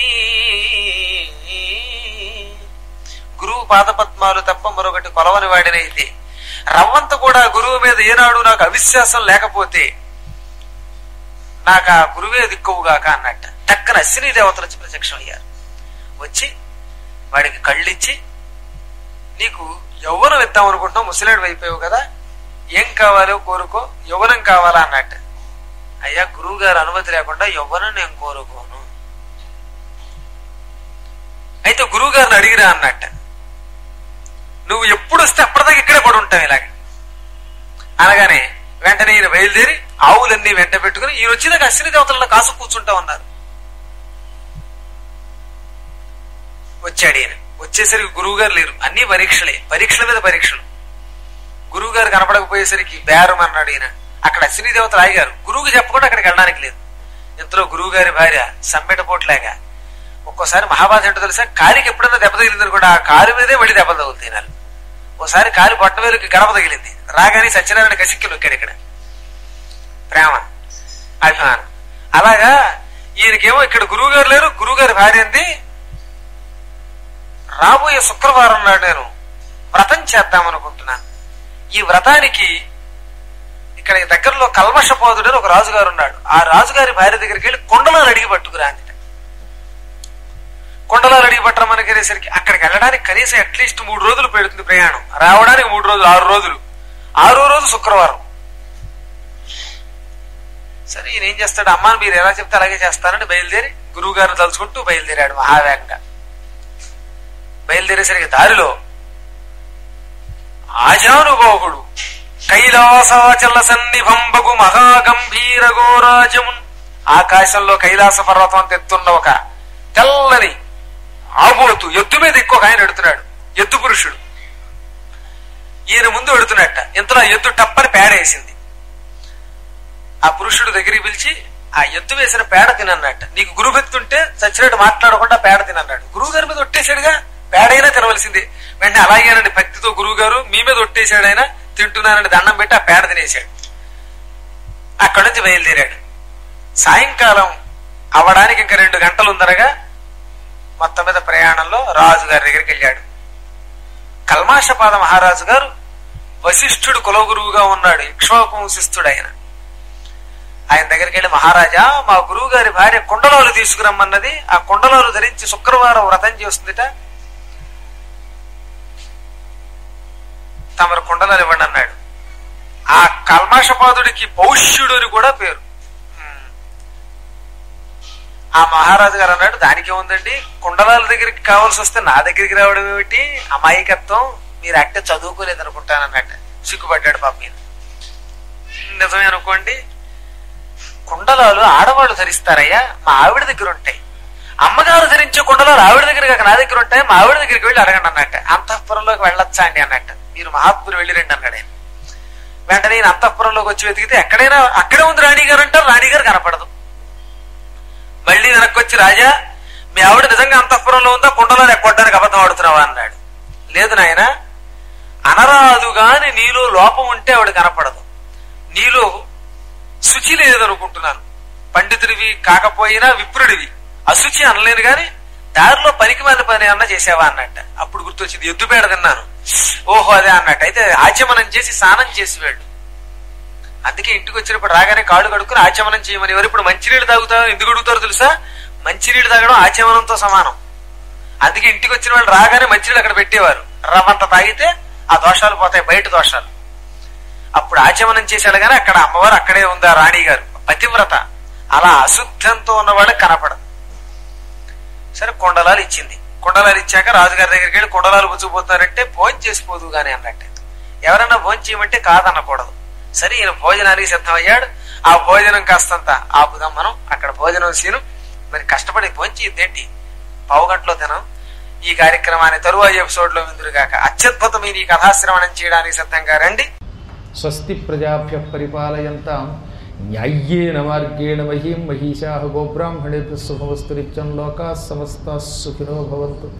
గురువు పాదపద్మాలు తప్ప మరొకటి కొలవని వాడినైతే రవ్వంత కూడా గురువు మీద ఏనాడు నాకు అవిశ్వాసం లేకపోతే నాకు ఆ గురువే దిక్కువుగాక అన్నట్ట టక్కన అశ్విని దేవతలు వచ్చి ప్రత్యక్షం అయ్యారు వచ్చి వాడికి కళ్ళిచ్చి నీకు యవ్వనం ఇద్దాం అనుకుంటున్నావు ముసలాడు అయిపోయావు కదా ఏం కావాలో కోరుకో యవ్వనం కావాలా అన్నట్టు అయ్యా గురువు గారు అనుమతి లేకుండా యవ్వనం నేను కోరుకోను అయితే గురువు గారిని అడిగిరా అన్నట్ట నువ్వు ఎప్పుడు వస్తే అప్పటిదాకా ఇక్కడే పడి ఉంటావు ఇలాగ అనగానే వెంటనే ఈయన బయలుదేరి ఆవులన్నీ వెంట పెట్టుకుని ఈయన వచ్చినాక అశ్విని దేవతల్లో కాసు కూర్చుంటా ఉన్నారు వచ్చాడు ఈయన వచ్చేసరికి గురువు గారు లేరు అన్ని పరీక్షలే పరీక్షల మీద పరీక్షలు గురువు గారు కనపడకపోయేసరికి బేరం అన్నాడు ఈయన అక్కడ అశ్విని దేవతలు ఆగారు గురువుకి చెప్పకుండా అక్కడికి వెళ్ళడానికి లేదు ఇంతలో గురువు గారి భార్య సమ్మెటపోట్లాగా ఒక్కోసారి మహాబాధ ఏంటో తెలుసా కాలికి ఎప్పుడైనా దెబ్బ తగిలింది అనుకోండి ఆ కాలు మీదే మళ్ళీ దెబ్బలు తగులుతాయి నాకు ఓసారి కాలి బొట్టవేలుకి గడప తగిలింది రాగానే సత్యనారాయణ కసిక్కి నొక్కాడు ఇక్కడ ప్రేమ అభిమానం అలాగా ఈయనకేమో ఇక్కడ గురువు గారు లేరు గురువు గారి భార్య అంది రాబోయే శుక్రవారం నాడు నేను వ్రతం చేద్దాం అనుకుంటున్నాను ఈ వ్రతానికి ఇక్కడ ఈ దగ్గరలో కల్మషపోదుడు అని ఒక రాజుగారు ఉన్నాడు ఆ రాజుగారి భార్య దగ్గరికి వెళ్ళి కొండలాలు అడిగి పట్టుకురా అంది కొండలాలు అడిగి పట్టడం అనేసరికి అక్కడికి వెళ్ళడానికి కనీసం అట్లీస్ట్ మూడు రోజులు పెడుతుంది ప్రయాణం రావడానికి మూడు రోజులు ఆరు రోజులు ఆరో రోజు శుక్రవారం సరే ఈయన ఏం చేస్తాడు అమ్మా మీరు ఎలా చెప్తే అలాగే చేస్తానని బయలుదేరి గురువు గారిని తలుచుకుంటూ బయలుదేరాడు మహావేగంగా బయలుదేరేసరికి దారిలో ఆజానుబాహుడు కైలాసాచల సన్నిభంబగు మహాగంభీర గోరాజమున్ ఆకాశంలో కైలాస పర్వతం తెత్తున్న ఒక తెల్లని ఆబోతు ఎద్దు మీద ఎక్కువ ఆయన ఎడుతున్నాడు ఎద్దు పురుషుడు ఈయన ముందు ఎడుతున్నట్ట ఇంతలో ఆ ఎద్దు టప్పని పేడేసింది ఆ పురుషుడు దగ్గరికి పిలిచి ఆ ఎద్దు వేసిన పేడ తినన్నట్ట నీకు గురుభక్తి ఉంటే చచ్చినట్టు మాట్లాడకుండా పేడ తినన్నాడు గురువు గారి మీద ఒట్టేశాడుగా పేడైనా తినవలసిందే వెంటనే అలాగేనండి భక్తితో గురువు గారు మీ మీద ఒట్టేశాడు ఆయన తింటున్నానని దండం పెట్టి ఆ పేడ తినేశాడు అక్కడి నుంచి బయలుదేరాడు సాయంకాలం అవడానికి ఇంకా రెండు గంటలు ఉందనగా మొత్తం మీద ప్రయాణంలో రాజు గారి దగ్గరికి వెళ్ళాడు కల్మాషపాద మహారాజు గారు వశిష్ఠుడు కులగురువుగా ఉన్నాడు ఇక్ష్వాకు వంశిస్తుడు ఆయన ఆయన దగ్గరికి వెళ్ళి మహారాజా మా గురువు గారి భార్య కుండలాలు తీసుకురమ్మన్నది ఆ కుండలాలు ధరించి శుక్రవారం వ్రతం చేస్తుందిట తమరు కుండలాలు ఇవ్వండి అన్నాడు ఆ కల్మాషపాదుడికి పౌష్యుడు అని కూడా పేరు ఉమ్. ఆ మహారాజు గారు అన్నాడు దానికి ఏముందండి కుండలాల దగ్గరికి కావాల్సి వస్తే నా దగ్గరికి రావడం ఏమిటి అమాయకత్వం మీరు అంటే చదువుకోలేదు అనుకుంటాను అన్నట్టు సిగ్గుపడ్డాడు పాప మీద నిజమే అనుకోండి కుండలాలు ఆడవాళ్ళు ధరిస్తారయ్యా మా ఆవిడ దగ్గర ఉంటాయి అమ్మగారు ధరించే కుండలాలు ఆవిడ దగ్గర కాక నా దగ్గర ఉంటాయి మా ఆవిడ దగ్గరికి వెళ్ళి అడగండి అన్నట్టు అంతఃపురంలోకి వెళ్ళొచ్చా అండి అన్నట్టు మీరు మహాత్ములు వెళ్ళి రండి అన్నాడు ఆయన వెంటనే నేను అంతఃపురంలోకి వచ్చి వెతికితే ఎక్కడైనా అక్కడే ఉంది రాణి గారు అంటారు రాణి గారు కనపడదు మళ్ళీ వెనక్కి వచ్చి రాజా మీ ఆవిడ నిజంగా అంతఃపురంలో ఉందా కుండలో ఎక్కొట్టడానికి అబద్ధం ఆడుతున్నావా అన్నాడు లేదు నాయన అనరాదు గాని నీలో లోపం ఉంటే ఆవిడ కనపడదు నీలో శుచి లేదనుకుంటున్నాను పండితుడివి కాకపోయినా విప్రుడివి అశుచి అనలేను గాని దారిలో పనికి మాలిన పని అన్న చేసావా అన్నట్ట అప్పుడు గుర్తొచ్చింది ఎద్దుపేడ తిన్నాను ఓహో అదే అన్నట్టు అయితే ఆచమనం చేసి స్నానం చేసి వెళ్ళు అందుకే ఇంటికి వచ్చినప్పుడు రాగానే కాళ్ళు కడుక్కుని ఆచమనం చేయమని ఎవరు ఇప్పుడు మంచినీళ్ళు తాగుతారు ఎందుకు అడుగుతారో తెలుసా మంచినీళ్ళు తాగడం ఆచమనంతో సమానం అందుకే ఇంటికి వచ్చిన వాళ్ళు రాగానే మంచినీళ్ళు అక్కడ పెట్టేవారు రవ్వంత తాగితే ఆ దోషాలు పోతాయి బయట దోషాలు అప్పుడు ఆచమనం చేశాడు గానీ అక్కడ అమ్మవారు అక్కడే ఉంది ఆ రాణి గారు పతివ్రత అలా అశుద్ధంతో ఉన్న వాళ్ళకి కనపడదు సరే కొండలాలు ఇచ్చింది కొండలాలు ఇచ్చాక రాజుగారి దగ్గరికి వెళ్ళి కొండలాలు పుచ్చుకుపోతున్నారంటే భోజనం చేసిపోదు గాని అన్నట్టు ఎవరన్నా భోజనం చేయమంటే కాదనకూడదు సరే ఈయన భోజనానికి సిద్ధమయ్యాడు ఆ భోజనం కాస్తంత ఆపుదాం మనం అక్కడ భోజనం సీను మరి కష్టపడి భోజనం చేయద్దేంటి పావు గంటలో తినం ఈ కార్యక్రమాన్ని తరువాయి ఎపిసోడ్ లో విందురుగాక అత్యద్భుతమైన ఈ కథాశ్రవణం చేయడానికి సిద్ధంగా రండి
స్వస్తి ప్రజాభ్య పరిపాలయంతాం న్యాయ్యేన మార్గేణ మహీం మహిషా గోబ్రాహ్మణేభ్య శుభమస్తు నిత్యం లోకా సమస్త సుఖినో భవంతు